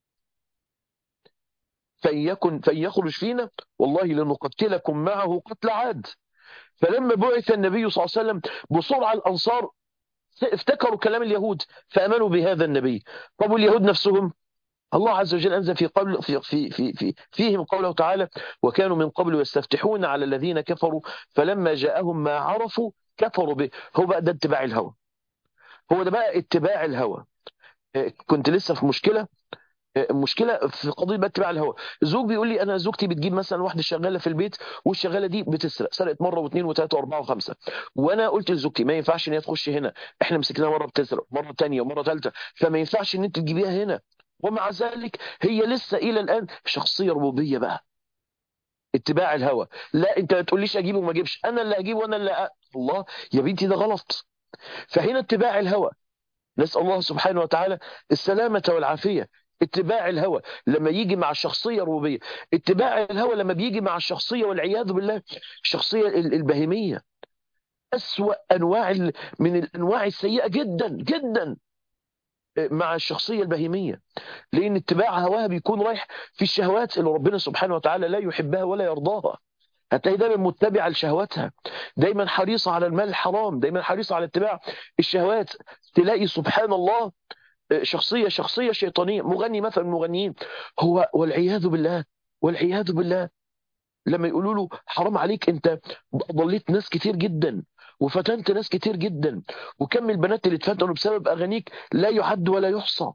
فان يكن فان يخرج فينا والله لنقتلكم معه قتل عاد فلما بعث النبي صلى الله عليه وسلم بسرعه الانصار افتكروا كلام اليهود فامنوا بهذا النبي طب واليهود نفسهم الله عز وجل انزل في قبل في في في, في فيهم قوله تعالى وكانوا من قبل يستفتحون على الذين كفروا فلما جاءهم ما عرفوا كفروا به هو بقى ده اتباع الهوى هو ده بقى اتباع الهوى إيه، كنت لسه في مشكله إيه، مشكله في قضيه بقى اتباع الهوى الزوج بيقول لي انا زوجتي بتجيب مثلا واحده شغاله في البيت والشغاله دي بتسرق سرقت مره واثنين وثلاثه واربعه وخمسه وانا قلت لزوجتي ما ينفعش ان هي تخش هنا احنا مسكناها مره بتسرق مره ثانيه ومره ثالثه فما ينفعش ان انت تجيبيها هنا ومع ذلك هي لسه الى الان شخصيه ربوبيه بقى اتباع الهوى لا انت ما تقوليش اجيبه وما اجيبش انا اللي اجيبه وانا اللي أ... الله يا بنتي ده غلط فهنا اتباع الهوى نسال الله سبحانه وتعالى السلامه والعافيه اتباع الهوى لما يجي مع الشخصيه الربوبيه اتباع الهوى لما بيجي مع الشخصيه والعياذ بالله الشخصيه ال- البهيميه اسوا انواع ال- من الانواع السيئه جدا جدا مع الشخصيه البهيميه لان اتباع هواها بيكون رايح في الشهوات اللي ربنا سبحانه وتعالى لا يحبها ولا يرضاها هتلاقي دايما متبعه لشهواتها دايما حريصه على المال الحرام دايما حريصه على اتباع الشهوات تلاقي سبحان الله شخصيه شخصيه شيطانيه مغني مثلا من المغنيين هو والعياذ بالله والعياذ بالله لما يقولوا له حرام عليك انت ضليت ناس كتير جدا وفتنت ناس كتير جدا وكم البنات اللي اتفتنوا بسبب اغانيك لا يعد ولا يحصى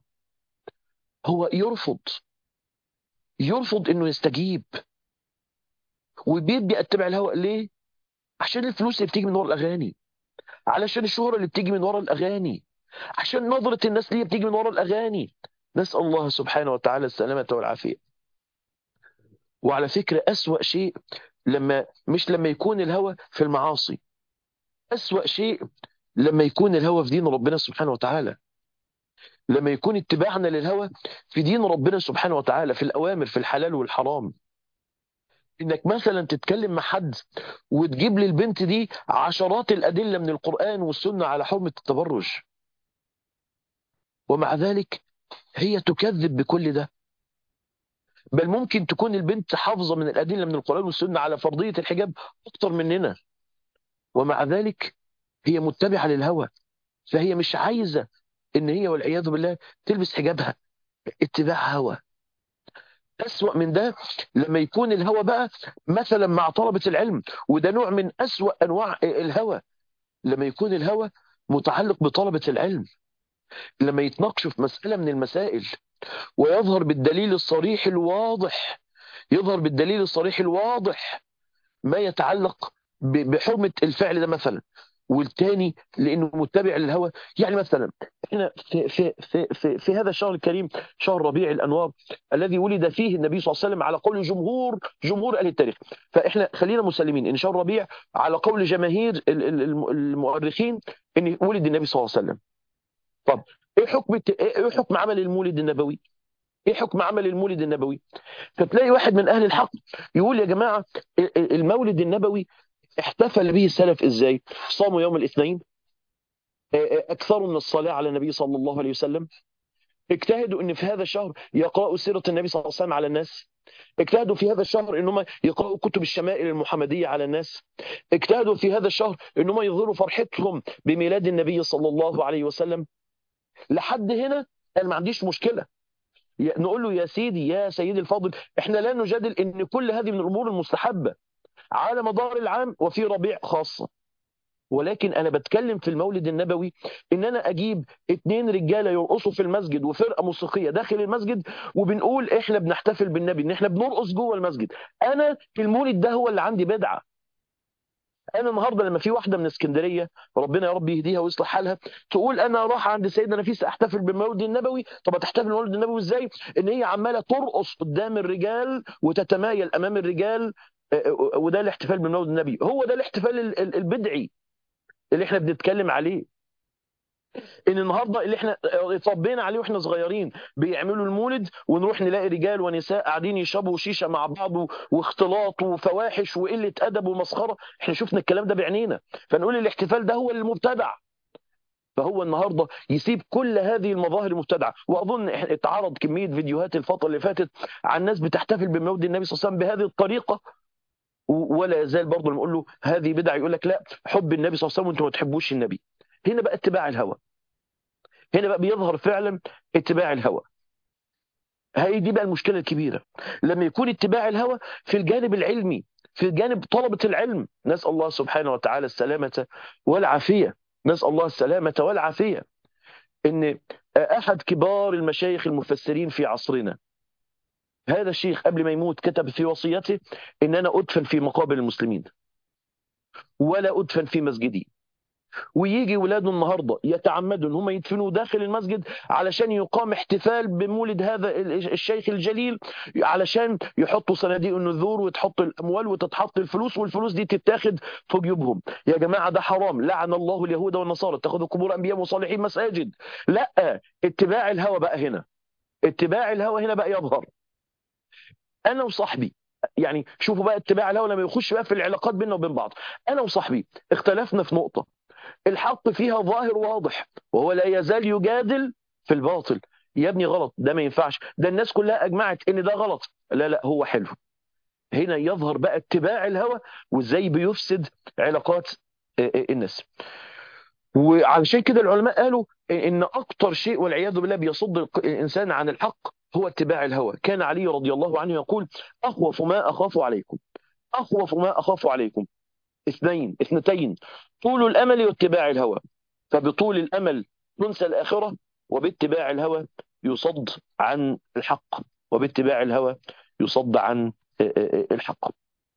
هو يرفض يرفض انه يستجيب وبيبدأ اتبع الهوى ليه؟ عشان الفلوس اللي بتيجي من ورا الاغاني علشان الشهرة اللي بتيجي من ورا الاغاني عشان نظرة الناس ليه بتيجي من ورا الاغاني نسأل الله سبحانه وتعالى السلامة والعافية وعلى فكرة أسوأ شيء لما مش لما يكون الهوى في المعاصي أسوأ شيء لما يكون الهوى في دين ربنا سبحانه وتعالى لما يكون اتباعنا للهوى في دين ربنا سبحانه وتعالى في الأوامر في الحلال والحرام انك مثلا تتكلم مع حد وتجيب لي البنت دي عشرات الأدلة من القرآن والسنة على حرمة التبرج ومع ذلك هي تكذب بكل ده بل ممكن تكون البنت حافظة من الأدلة من القرآن والسنة على فرضية الحجاب أكتر مننا ومع ذلك هي متبعة للهوى فهي مش عايزة إن هي والعياذ بالله تلبس حجابها اتباع هوى أسوأ من ده لما يكون الهوى بقى مثلا مع طلبة العلم وده نوع من أسوأ أنواع الهوى لما يكون الهوى متعلق بطلبة العلم لما يتناقشوا في مسألة من المسائل ويظهر بالدليل الصريح الواضح يظهر بالدليل الصريح الواضح ما يتعلق بحرمة الفعل ده مثلا والتاني لانه متبع للهوى يعني مثلا احنا في في في في, في هذا الشهر الكريم شهر ربيع الانوار الذي ولد فيه النبي صلى الله عليه وسلم على قول جمهور جمهور اهل التاريخ فاحنا خلينا مسلمين ان شهر ربيع على قول جماهير المؤرخين ان ولد النبي صلى الله عليه وسلم طب ايه حكم ايه حكم عمل المولد النبوي ايه حكم عمل المولد النبوي فتلاقي واحد من اهل الحق يقول يا جماعه المولد النبوي احتفل به السلف ازاي صاموا يوم الاثنين اكثروا من الصلاه على النبي صلى الله عليه وسلم اجتهدوا ان في هذا الشهر يقرأوا سيرة النبي صلى الله عليه وسلم على الناس اجتهدوا في هذا الشهر انهم يقرأوا كتب الشمائل المحمدية على الناس اجتهدوا في هذا الشهر انهم يظهروا فرحتهم بميلاد النبي صلى الله عليه وسلم لحد هنا انا ما عنديش مشكلة نقول له يا سيدي يا سيدي الفاضل احنا لا نجادل ان كل هذه من الامور المستحبة على مدار العام وفي ربيع خاصة ولكن انا بتكلم في المولد النبوي ان انا اجيب اتنين رجاله يرقصوا في المسجد وفرقه موسيقيه داخل المسجد وبنقول احنا بنحتفل بالنبي ان احنا بنرقص جوه المسجد انا المولد ده هو اللي عندي بدعه انا النهارده لما في واحده من اسكندريه ربنا يا رب يهديها ويصلح حالها تقول انا راح عند سيدنا نفيس احتفل بالمولد النبوي طب هتحتفل بالمولد النبوي ازاي ان هي عماله ترقص قدام الرجال وتتمايل امام الرجال وده الاحتفال بالمولد النبي هو ده الاحتفال البدعي اللي احنا بنتكلم عليه ان النهارده اللي احنا اتربينا عليه واحنا صغيرين بيعملوا المولد ونروح نلاقي رجال ونساء قاعدين يشربوا شيشه مع بعض واختلاط وفواحش وقله ادب ومسخره احنا شفنا الكلام ده بعينينا فنقول الاحتفال ده هو المبتدع فهو النهارده يسيب كل هذه المظاهر المبتدعه واظن اتعرض كميه فيديوهات الفتره اللي فاتت عن ناس بتحتفل بمولد النبي صلى الله عليه وسلم بهذه الطريقه ولا يزال برضه نقول له هذه بدعه يقول لك لا حب النبي صلى الله عليه وسلم وانتم ما تحبوش النبي هنا بقى اتباع الهوى هنا بقى بيظهر فعلا اتباع الهوى هي دي بقى المشكله الكبيره لما يكون اتباع الهوى في الجانب العلمي في جانب طلبه العلم نسال الله سبحانه وتعالى السلامه والعافيه نسال الله السلامه والعافيه ان احد كبار المشايخ المفسرين في عصرنا هذا الشيخ قبل ما يموت كتب في وصيته ان انا ادفن في مقابر المسلمين ولا ادفن في مسجدي ويجي ولاده النهارده يتعمدوا ان هم يدفنوا داخل المسجد علشان يقام احتفال بمولد هذا الشيخ الجليل علشان يحطوا صناديق النذور وتحط الاموال وتتحط الفلوس والفلوس دي تتاخد في جيوبهم يا جماعه ده حرام لعن الله اليهود والنصارى اتخذوا قبور انبياء وصالحين مساجد لا اتباع الهوى بقى هنا اتباع الهوى هنا بقى يظهر انا وصاحبي يعني شوفوا بقى اتباع الهوى لما يخش بقى في العلاقات بيننا وبين بعض انا وصاحبي اختلفنا في نقطه الحق فيها ظاهر واضح وهو لا يزال يجادل في الباطل يا ابني غلط ده ما ينفعش ده الناس كلها اجمعت ان ده غلط لا لا هو حلو هنا يظهر بقى اتباع الهوى وازاي بيفسد علاقات الناس وعلشان كده العلماء قالوا ان اكتر شيء والعياذ بالله بيصد الانسان عن الحق هو اتباع الهوى كان علي رضي الله عنه يقول اخوف ما اخاف عليكم اخوف ما اخاف عليكم اثنين اثنتين طول الامل واتباع الهوى فبطول الامل تنسى الاخره وباتباع الهوى يصد عن الحق وباتباع الهوى يصد عن الحق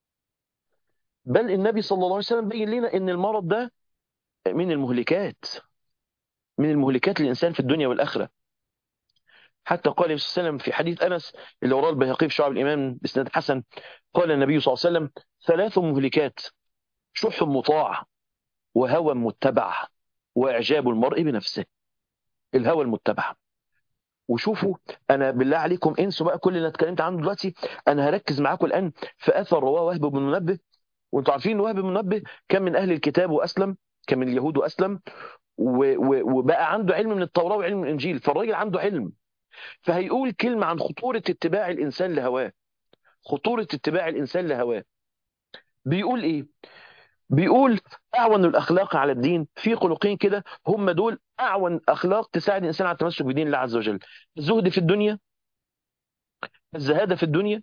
بل النبي صلى الله عليه وسلم بين لنا ان المرض ده من المهلكات من المهلكات للانسان في الدنيا والاخره حتى قال النبي صلى الله عليه وسلم في حديث انس اللي وراه البيهقي في شعب الايمان باسناد حسن قال النبي صلى الله عليه وسلم ثلاث مهلكات شح مطاع وهوى متبع واعجاب المرء بنفسه الهوى المتبع وشوفوا انا بالله عليكم انسوا بقى كل اللي انا اتكلمت عنه دلوقتي انا هركز معاكم الان في اثر رواه وهب بن منبه وانتوا عارفين ان وهب بن منبه كان من اهل الكتاب واسلم كان من اليهود واسلم و- و- وبقى عنده علم من التوراه وعلم من الانجيل فالراجل عنده علم فهيقول كلمه عن خطوره اتباع الانسان لهواه خطوره اتباع الانسان لهواه بيقول ايه بيقول اعون الاخلاق على الدين في خلقين كده هم دول اعون اخلاق تساعد الانسان على التمسك بدين الله عز وجل الزهد في الدنيا الزهاده في الدنيا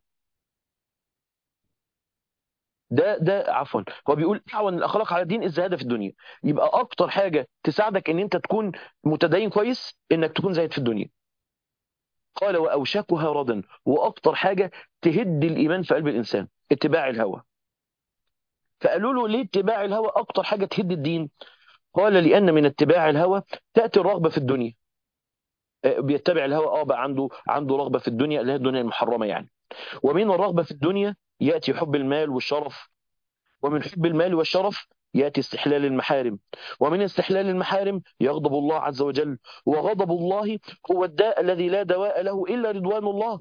ده ده عفوا هو بيقول اعون الاخلاق على الدين الزهاده في الدنيا يبقى اكتر حاجه تساعدك ان انت تكون متدين كويس انك تكون زاهد في الدنيا قال واوشكها ردا واكتر حاجه تهد الايمان في قلب الانسان اتباع الهوى فقالوا له ليه اتباع الهوى اكتر حاجه تهد الدين قال لان من اتباع الهوى تاتي الرغبه في الدنيا آه، بيتبع الهوى اه بقى عنده عنده رغبه في الدنيا اللي هي الدنيا المحرمه يعني ومن الرغبه في الدنيا ياتي حب المال والشرف ومن حب المال والشرف ياتي استحلال المحارم ومن استحلال المحارم يغضب الله عز وجل وغضب الله هو الداء الذي لا دواء له الا رضوان الله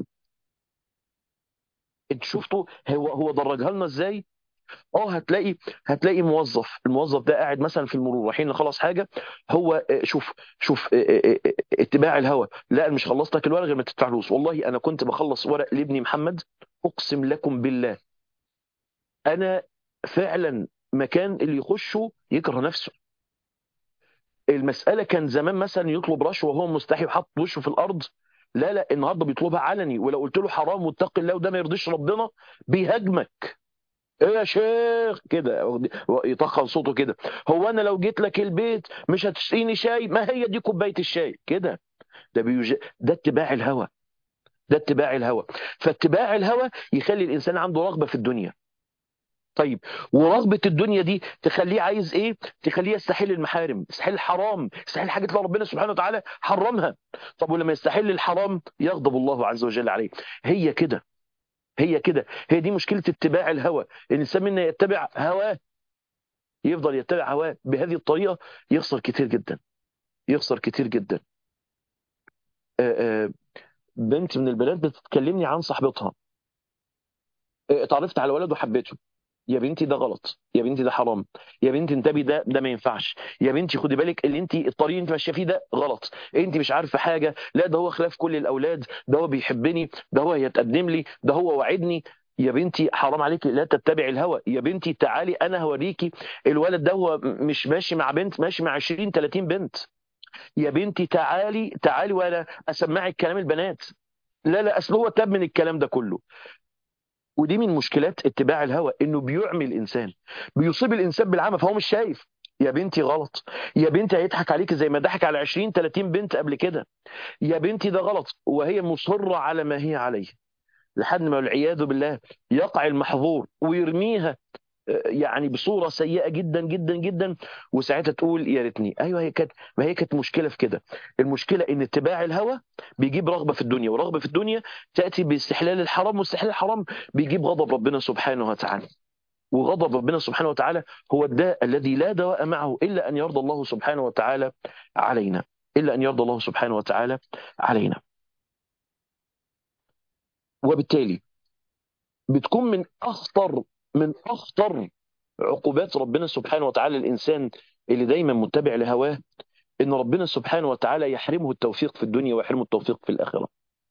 انت شفتوا هو هو درجها لنا ازاي اه هتلاقي هتلاقي موظف الموظف ده قاعد مثلا في المرور رايحين نخلص حاجه هو آه، شوف شوف آه، آه، آه، اتباع الهوى لا أنا مش خلصت لك الورق غير ما تدفع فلوس والله انا كنت بخلص ورق لابني محمد اقسم لكم بالله انا فعلا مكان اللي يخشه يكره نفسه المساله كان زمان مثلا يطلب رشوه وهو مستحي وحاطط وشه في الارض لا لا النهارده بيطلبها علني ولو قلت له حرام واتق الله وده ما يرضيش ربنا بيهاجمك ايه يا شيخ كده يطخن صوته كده هو انا لو جيت لك البيت مش هتسقيني شاي ما هي دي كوبايه الشاي كده ده بيوج... ده اتباع الهوى ده اتباع الهوى فاتباع الهوى يخلي الانسان عنده رغبه في الدنيا طيب ورغبه الدنيا دي تخليه عايز ايه تخليه يستحل المحارم يستحل الحرام يستحل حاجات اللي ربنا سبحانه وتعالى حرمها طب ولما يستحل الحرام يغضب الله عز وجل عليه هي كده هي كده هي دي مشكله اتباع الهوى الانسان منا يتبع هواه يفضل يتبع هواه بهذه الطريقه يخسر كتير جدا يخسر كتير جدا آه، آه، بنت من البنات بتتكلمني عن صاحبتها آه، اتعرفت على ولد وحبيته يا بنتي ده غلط يا بنتي ده حرام يا بنتي انتبهي ده ده ما ينفعش يا بنتي خدي بالك اللي انت الطريق اللي انت ماشيه فيه ده غلط انت مش عارفه حاجه لا ده هو خلاف كل الاولاد ده هو بيحبني ده هو هيتقدم لي ده هو وعدني يا بنتي حرام عليكي لا تتبعي الهوى يا بنتي تعالي انا هوريكي الولد ده هو مش ماشي مع بنت ماشي مع 20 30 بنت يا بنتي تعالي تعالي وانا اسمعك كلام البنات لا لا اصل هو تاب من الكلام ده كله ودي من مشكلات اتباع الهوى انه بيعمي الانسان بيصيب الانسان بالعمى فهو مش شايف يا بنتي غلط يا بنتي هيضحك عليك زي ما ضحك على 20 30 بنت قبل كده يا بنتي ده غلط وهي مصرة على ما هي عليه لحد ما والعياذ بالله يقع المحظور ويرميها آه، يعني بصوره سيئه جدا جدا جدا وساعتها تقول يا ريتني ايوه هي كانت ما هي كانت مشكله في كده المشكله ان اتباع الهوى بيجيب رغبه في الدنيا ورغبه في الدنيا تاتي باستحلال الحرام واستحلال الحرام بيجيب غضب ربنا سبحانه وتعالى وغضب ربنا سبحانه وتعالى هو الداء الذي لا دواء معه الا ان يرضى الله سبحانه وتعالى علينا الا ان يرضى الله سبحانه وتعالى علينا وبالتالي بتكون من اخطر من اخطر عقوبات ربنا سبحانه وتعالى الانسان اللي دايما متبع لهواه ان ربنا سبحانه وتعالى يحرمه التوفيق في الدنيا ويحرمه التوفيق في الاخره.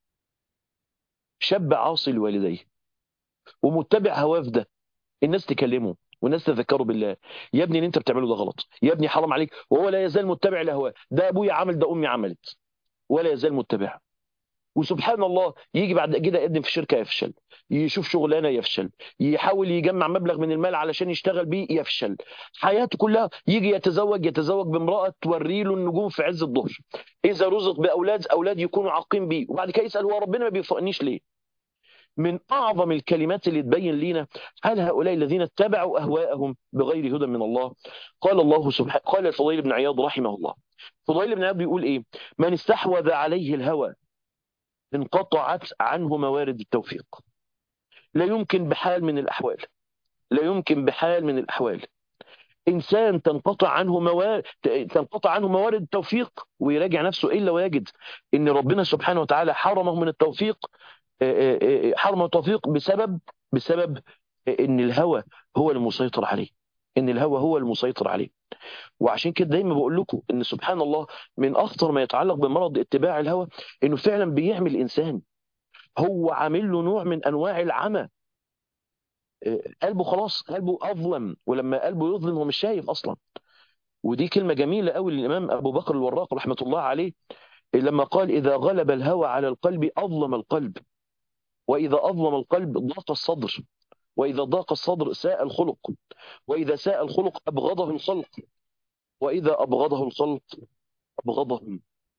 شاب عاصي لوالديه ومتبع هواه في ده الناس تكلمه والناس تذكره بالله يا ابني اللي انت بتعمله ده غلط يا ابني حرام عليك وهو لا يزال متبع لهواه ده ابويا عمل ده امي عملت ولا يزال متبع وسبحان الله يجي بعد كده يقدم في شركه يفشل يشوف شغلانه يفشل يحاول يجمع مبلغ من المال علشان يشتغل بيه يفشل حياته كلها يجي يتزوج يتزوج بامراه توري له النجوم في عز الظهر اذا رزق باولاد اولاد يكونوا عاقين بيه وبعد كده يسال هو ربنا ما بيوفقنيش ليه من اعظم الكلمات اللي تبين لنا هل هؤلاء الذين اتبعوا اهواءهم بغير هدى من الله قال الله سبحانه قال الفضيل بن عياض رحمه الله فضيل بن عياض بيقول ايه من استحوذ عليه الهوى انقطعت عنه موارد التوفيق لا يمكن بحال من الأحوال لا يمكن بحال من الأحوال انسان تنقطع عنه موارد تنقطع عنه موارد التوفيق ويراجع نفسه الا ويجد ان ربنا سبحانه وتعالى حرمه من التوفيق حرم التوفيق بسبب بسبب ان الهوى هو المسيطر عليه ان الهوى هو المسيطر عليه وعشان كده دايما بقول لكم ان سبحان الله من اخطر ما يتعلق بمرض اتباع الهوى انه فعلا بيعمل الانسان هو عامل له نوع من انواع العمى قلبه خلاص قلبه اظلم ولما قلبه يظلم هو مش شايف اصلا ودي كلمه جميله قوي للامام ابو بكر الوراق رحمه الله عليه لما قال اذا غلب الهوى على القلب اظلم القلب واذا اظلم القلب ضاق الصدر واذا ضاق الصدر ساء الخلق واذا ساء الخلق ابغضه الخلق واذا ابغضه الخلق ابغضهم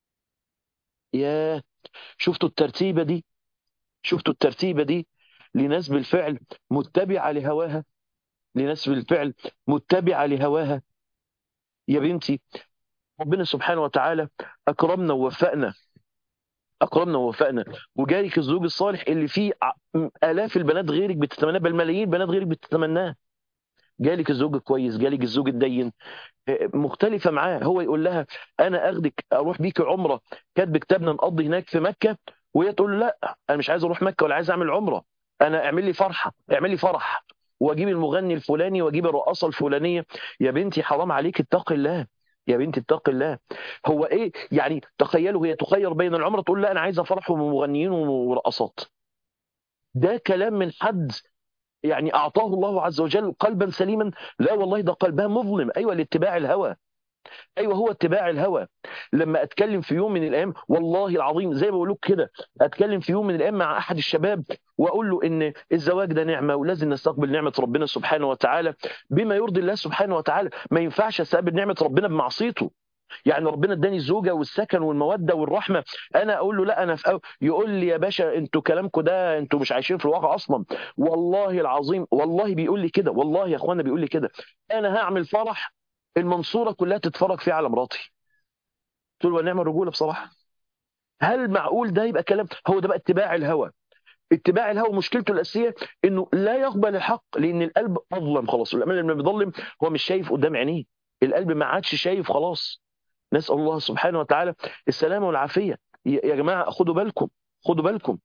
يا شفتوا الترتيبه دي شفتوا الترتيبه دي لناس بالفعل متبعة لهواها لناس بالفعل متبعة لهواها يا بنتي ربنا سبحانه وتعالى أكرمنا ووفقنا أكرمنا ووفقنا وجالك الزوج الصالح اللي فيه آلاف البنات غيرك بتتمناه بل ملايين بنات غيرك بتتمناه جالك الزوج كويس جالك الزوج الدين مختلفة معاه هو يقول لها أنا أخدك أروح بيك عمرة كاتب كتابنا نقضي هناك في مكة وهي تقول له لا أنا مش عايز أروح مكة ولا عايز أعمل عمرة انا اعمل لي فرحه اعمل لي فرح واجيب المغني الفلاني واجيب الرقاصه الفلانيه يا بنتي حرام عليك اتق الله يا بنتي اتق الله هو ايه يعني تخيلوا هي تخير بين العمره تقول لا انا عايزه فرح ومغنيين ورقصات ده كلام من حد يعني اعطاه الله عز وجل قلبا سليما لا والله ده قلبها مظلم ايوه لاتباع الهوى ايوه هو اتباع الهوى لما اتكلم في يوم من الايام والله العظيم زي ما بقول لك كده اتكلم في يوم من الايام مع احد الشباب واقول له ان الزواج ده نعمه ولازم نستقبل نعمه ربنا سبحانه وتعالى بما يرضي الله سبحانه وتعالى ما ينفعش استقبل نعمه ربنا بمعصيته يعني ربنا اداني الزوجه والسكن والموده والرحمه انا اقول له لا انا في أو... يقول لي يا باشا انتوا كلامكم ده انتوا مش عايشين في الواقع اصلا والله العظيم والله بيقول لي كده والله يا اخوانا بيقول لي كده انا هعمل فرح المنصوره كلها تتفرج فيه على مراتي قلت له نعم الرجوله بصراحه هل معقول ده يبقى كلام هو ده بقى اتباع الهوى اتباع الهوى مشكلته الاساسيه انه لا يقبل الحق لان القلب اظلم خلاص الامل لما بيظلم هو مش شايف قدام عينيه القلب ما عادش شايف خلاص نسال الله سبحانه وتعالى السلامه والعافيه يا جماعه خدوا بالكم خدوا بالكم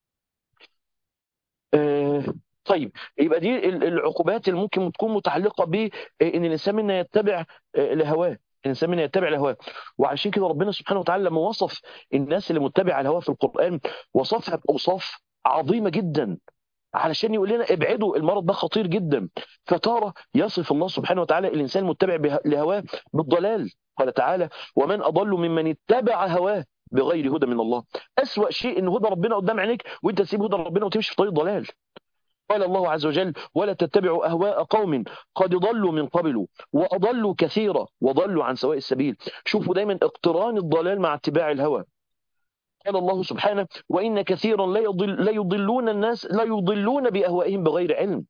آه طيب يبقى دي العقوبات اللي ممكن تكون متعلقه بان الانسان منا يتبع لهواه الانسان منا يتبع الهواه وعشان كده ربنا سبحانه وتعالى لما وصف الناس اللي متبعه الهواه في القران وصفها باوصاف عظيمه جدا علشان يقول لنا ابعدوا المرض ده خطير جدا فتارة يصف الله سبحانه وتعالى الإنسان المتبع لهواه بالضلال قال تعالى ومن أضل ممن اتبع هواه بغير هدى من الله أسوأ شيء إن هدى ربنا قدام عينيك وانت تسيب هدى ربنا وتمشي في طريق ضلال قال الله عز وجل ولا تتبعوا أهواء قوم قد ضلوا من قبل وأضلوا كثيرا وضلوا عن سواء السبيل شوفوا دايما اقتران الضلال مع اتباع الهوى قال الله سبحانه وإن كثيرا لا, يضل لا يضلون الناس لا يضلون بأهوائهم بغير علم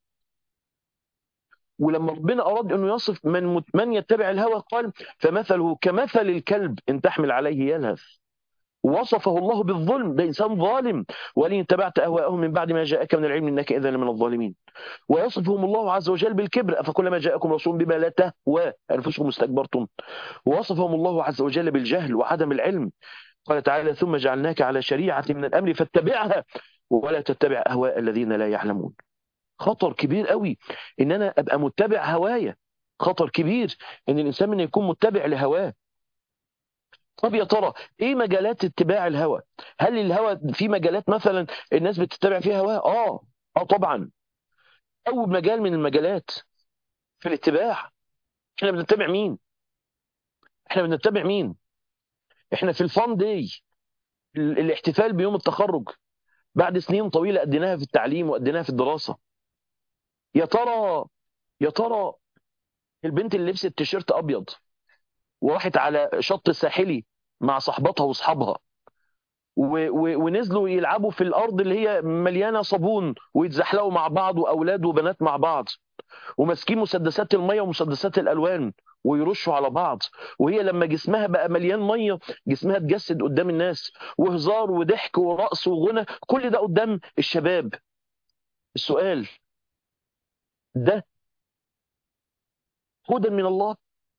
ولما ربنا أراد أنه يصف من, من يتبع الهوى قال فمثله كمثل الكلب إن تحمل عليه يلهث وصفه الله بالظلم ده إنسان ظالم ولئن اتبعت أهواءهم من بعد ما جاءك من العلم إنك إذا لمن الظالمين ويصفهم الله عز وجل بالكبر أفكلما جاءكم رسول بما لا تهوى أنفسكم استكبرتم ووصفهم الله عز وجل بالجهل وعدم العلم قال تعالى ثم جعلناك على شريعة من الأمر فاتبعها ولا تتبع أهواء الذين لا يعلمون خطر كبير قوي إن أنا أبقى متبع هوايا خطر كبير إن الإنسان من يكون متبع لهواه طب يا ترى ايه مجالات اتباع الهوى هل الهوى في مجالات مثلا الناس بتتبع فيها هواه اه اه طبعا اول مجال من المجالات في الاتباع احنا بنتبع مين احنا بنتبع مين احنا في الفان داي الاحتفال بيوم التخرج بعد سنين طويله اديناها في التعليم واديناها في الدراسه يا ترى يا ترى البنت اللي لبست تيشيرت ابيض وراحت على شط ساحلي مع صاحبتها واصحابها ونزلوا يلعبوا في الارض اللي هي مليانه صابون ويتزحلقوا مع بعض واولاد وبنات مع بعض وماسكين مسدسات الميه ومسدسات الالوان ويرشوا على بعض وهي لما جسمها بقى مليان ميه جسمها اتجسد قدام الناس وهزار وضحك ورقص وغنى كل ده قدام الشباب السؤال ده هدى من الله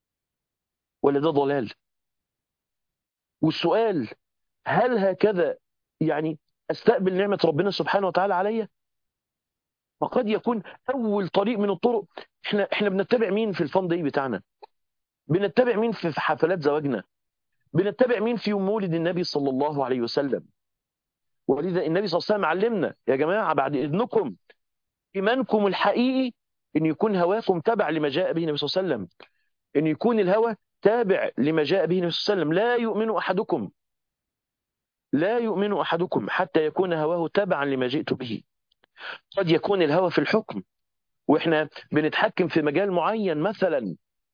ولا ده ضلال والسؤال هل هكذا يعني استقبل نعمة ربنا سبحانه وتعالى عليا فقد يكون اول طريق من الطرق احنا احنا بنتبع مين في الفان داي بتاعنا بنتبع مين في حفلات زواجنا بنتبع مين في يوم مولد النبي صلى الله عليه وسلم ولذا النبي صلى الله عليه وسلم علمنا يا جماعه بعد اذنكم ايمانكم الحقيقي ان يكون هواكم تبع لما جاء به النبي صلى الله عليه وسلم ان يكون الهوى تابع لما جاء به النبي صلى الله عليه وسلم لا يؤمن احدكم لا يؤمن احدكم حتى يكون هواه تبعا لما جئت به قد يكون الهوى في الحكم واحنا بنتحكم في مجال معين مثلا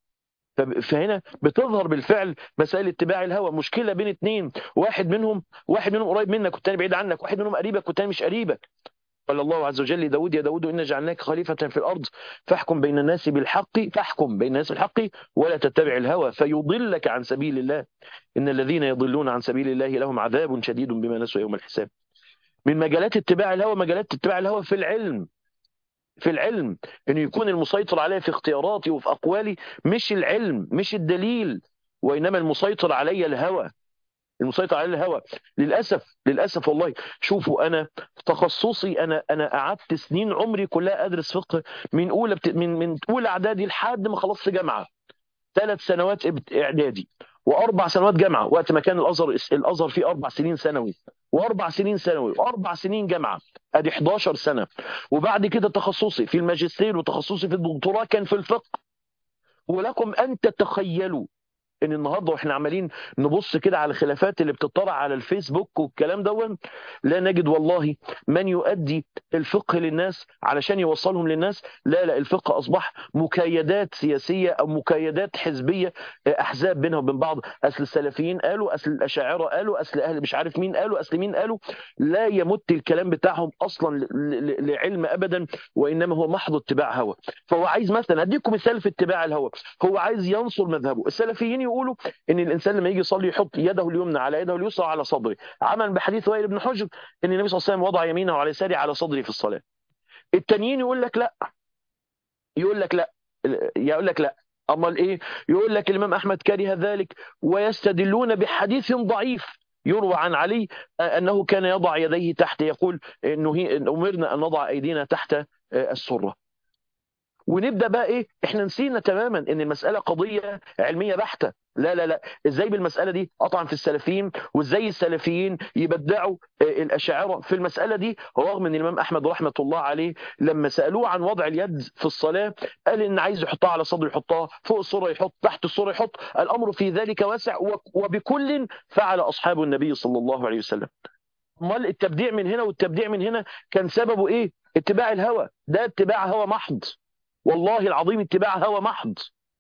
فهنا بتظهر بالفعل مسائل اتباع الهوى مشكله بين اثنين واحد منهم واحد منهم قريب منك والثاني بعيد عنك واحد منهم قريبك والثاني مش قريبك قال الله عز وجل لداود يا داود إنا جعلناك خليفة في الأرض فاحكم بين الناس بالحق فاحكم بين الناس بالحق ولا تتبع الهوى فيضلك عن سبيل الله إن الذين يضلون عن سبيل الله لهم عذاب شديد بما نسوا يوم الحساب من مجالات اتباع الهوى مجالات اتباع الهوى في العلم في العلم انه يكون المسيطر عليه في اختياراتي وفي اقوالي مش العلم مش الدليل وانما المسيطر علي الهوى المسيطر عليه الهوى للاسف للاسف والله شوفوا انا تخصصي انا انا قعدت سنين عمري كلها ادرس فقه من اولى بت... من من اولى اعدادي لحد ما خلصت جامعه ثلاث سنوات اعدادي واربع سنوات جامعه وقت ما كان الازهر الازهر فيه اربع سنين ثانوي واربع سنين ثانوي واربع سنين جامعه ادي 11 سنه وبعد كده تخصصي في الماجستير وتخصصي في الدكتوراه كان في الفقه ولكم ان تتخيلوا ان النهارده واحنا عمالين نبص كده على الخلافات اللي بتطلع على الفيسبوك والكلام دون لا نجد والله من يؤدي الفقه للناس علشان يوصلهم للناس لا لا الفقه اصبح مكايدات سياسيه او مكايدات حزبيه احزاب بينها وبين بعض اصل السلفيين قالوا اصل الاشاعره قالوا اصل اهل مش عارف مين قالوا اصل مين قالوا لا يمت الكلام بتاعهم اصلا لعلم ابدا وانما هو محض اتباع هوى فهو عايز مثلا اديكم مثال في اتباع الهوى هو عايز ينصر مذهبه السلفيين يقولوا ان الانسان لما يجي يصلي يحط يده اليمنى على يده اليسرى على صدره عملا بحديث وائل بن حجر ان النبي صلى الله عليه وسلم وضع يمينه على يساره على صدره في الصلاه التانيين يقول لك لا يقول لك لا يقول لك لا امال ايه يقول لك الامام احمد كره ذلك ويستدلون بحديث ضعيف يروى عن علي انه كان يضع يديه تحت يقول انه امرنا ان نضع ايدينا تحت السره ونبدا بقى ايه احنا نسينا تماما ان المساله قضيه علميه بحته لا لا لا ازاي بالمساله دي قطعا في السلفيين وازاي السلفيين يبدعوا الاشاعره في المساله دي رغم ان الامام احمد رحمه الله عليه لما سالوه عن وضع اليد في الصلاه قال ان عايز يحطها على صدره يحطها فوق الصوره يحط تحت الصوره يحط الامر في ذلك واسع وبكل فعل اصحاب النبي صلى الله عليه وسلم امال التبديع من هنا والتبديع من هنا كان سببه ايه اتباع الهوى ده اتباع هوى محض والله العظيم اتباع هوى محض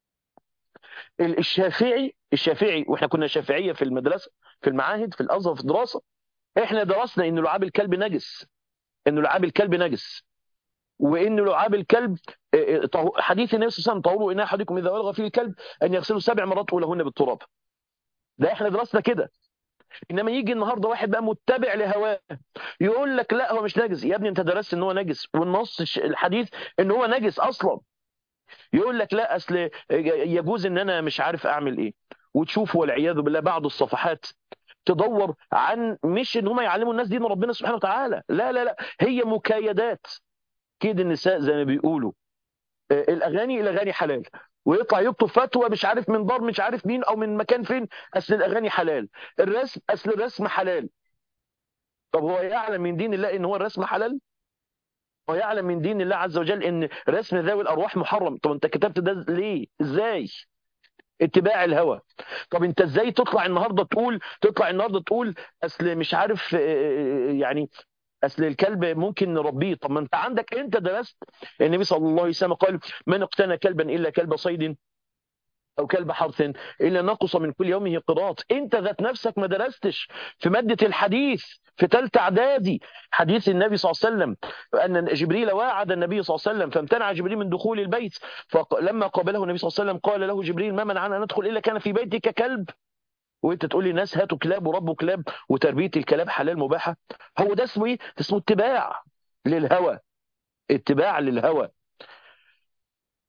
الشافعي الشافعي واحنا كنا شافعيه في المدرسه في المعاهد في الازهر في الدراسه احنا درسنا ان لعاب الكلب نجس ان لعاب الكلب نجس وان لعاب الكلب حديث النبي صلى الله عليه وسلم طهور ان احدكم اذا ولغ فيه الكلب ان يغسله سبع مرات اولهن بالتراب ده احنا درسنا كده انما يجي النهارده واحد بقى متبع لهواه يقول لك لا هو مش نجس يا ابني انت درست ان هو نجس والنص الحديث ان هو نجس اصلا يقول لك لا اصل يجوز ان انا مش عارف اعمل ايه وتشوف والعياذ بالله بعض الصفحات تدور عن مش ان هم يعلموا الناس دين ربنا سبحانه وتعالى لا لا لا هي مكايدات كيد النساء زي ما بيقولوا الاغاني الاغاني حلال ويطلع يكتب فتوى مش عارف من دار مش عارف مين او من مكان فين اصل الاغاني حلال الرسم اصل الرسم حلال طب هو يعلم من دين الله ان هو الرسم حلال هو يعلم من دين الله عز وجل ان رسم ذوي الارواح محرم طب انت كتبت ده ليه ازاي اتباع الهوى طب انت ازاي تطلع النهارده تقول تطلع النهارده تقول اصل مش عارف يعني اصل الكلب ممكن نربيه طب ما انت عندك انت درست النبي صلى الله عليه وسلم قال من اقتنى كلبا الا كلب صيد او كلب حرث الا نقص من كل يومه قراط انت ذات نفسك ما درستش في ماده الحديث في ثالثه اعدادي حديث النبي صلى الله عليه وسلم ان جبريل واعد النبي صلى الله عليه وسلم فامتنع جبريل من دخول البيت فلما قابله النبي صلى الله عليه وسلم قال له جبريل ما منعنا ان ندخل الا كان في بيتك كلب وانت تقول لي ناس هاتوا كلاب وربوا كلاب وتربيه الكلاب حلال مباحه هو ده اسمه ايه؟ اسمه اتباع للهوى اتباع للهوى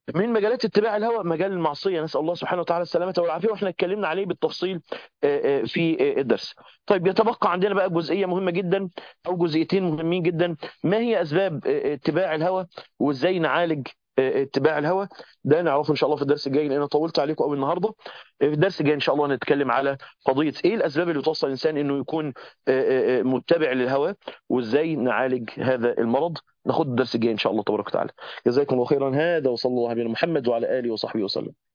من مجالات اتباع الهوى مجال المعصيه نسال الله سبحانه وتعالى السلامه والعافيه واحنا اتكلمنا عليه بالتفصيل آه، آه، في آه، الدرس. طيب يتبقى عندنا بقى جزئيه مهمه جدا او جزئيتين مهمين جدا ما هي اسباب آه، اتباع الهوى وازاي نعالج آه، اتباع الهوى ده نعرفه ان شاء الله في الدرس الجاي لان انا طولت عليكم قوي النهارده في الدرس الجاي ان شاء الله نتكلم على قضيه ايه الاسباب اللي توصل الانسان انه يكون آه، آه، متبع للهوى وازاي نعالج هذا المرض ناخد الدرس الجاي ان شاء الله تبارك وتعالى جزاكم الله خيرا هذا وصلى الله على نبينا محمد وعلى اله وصحبه وسلم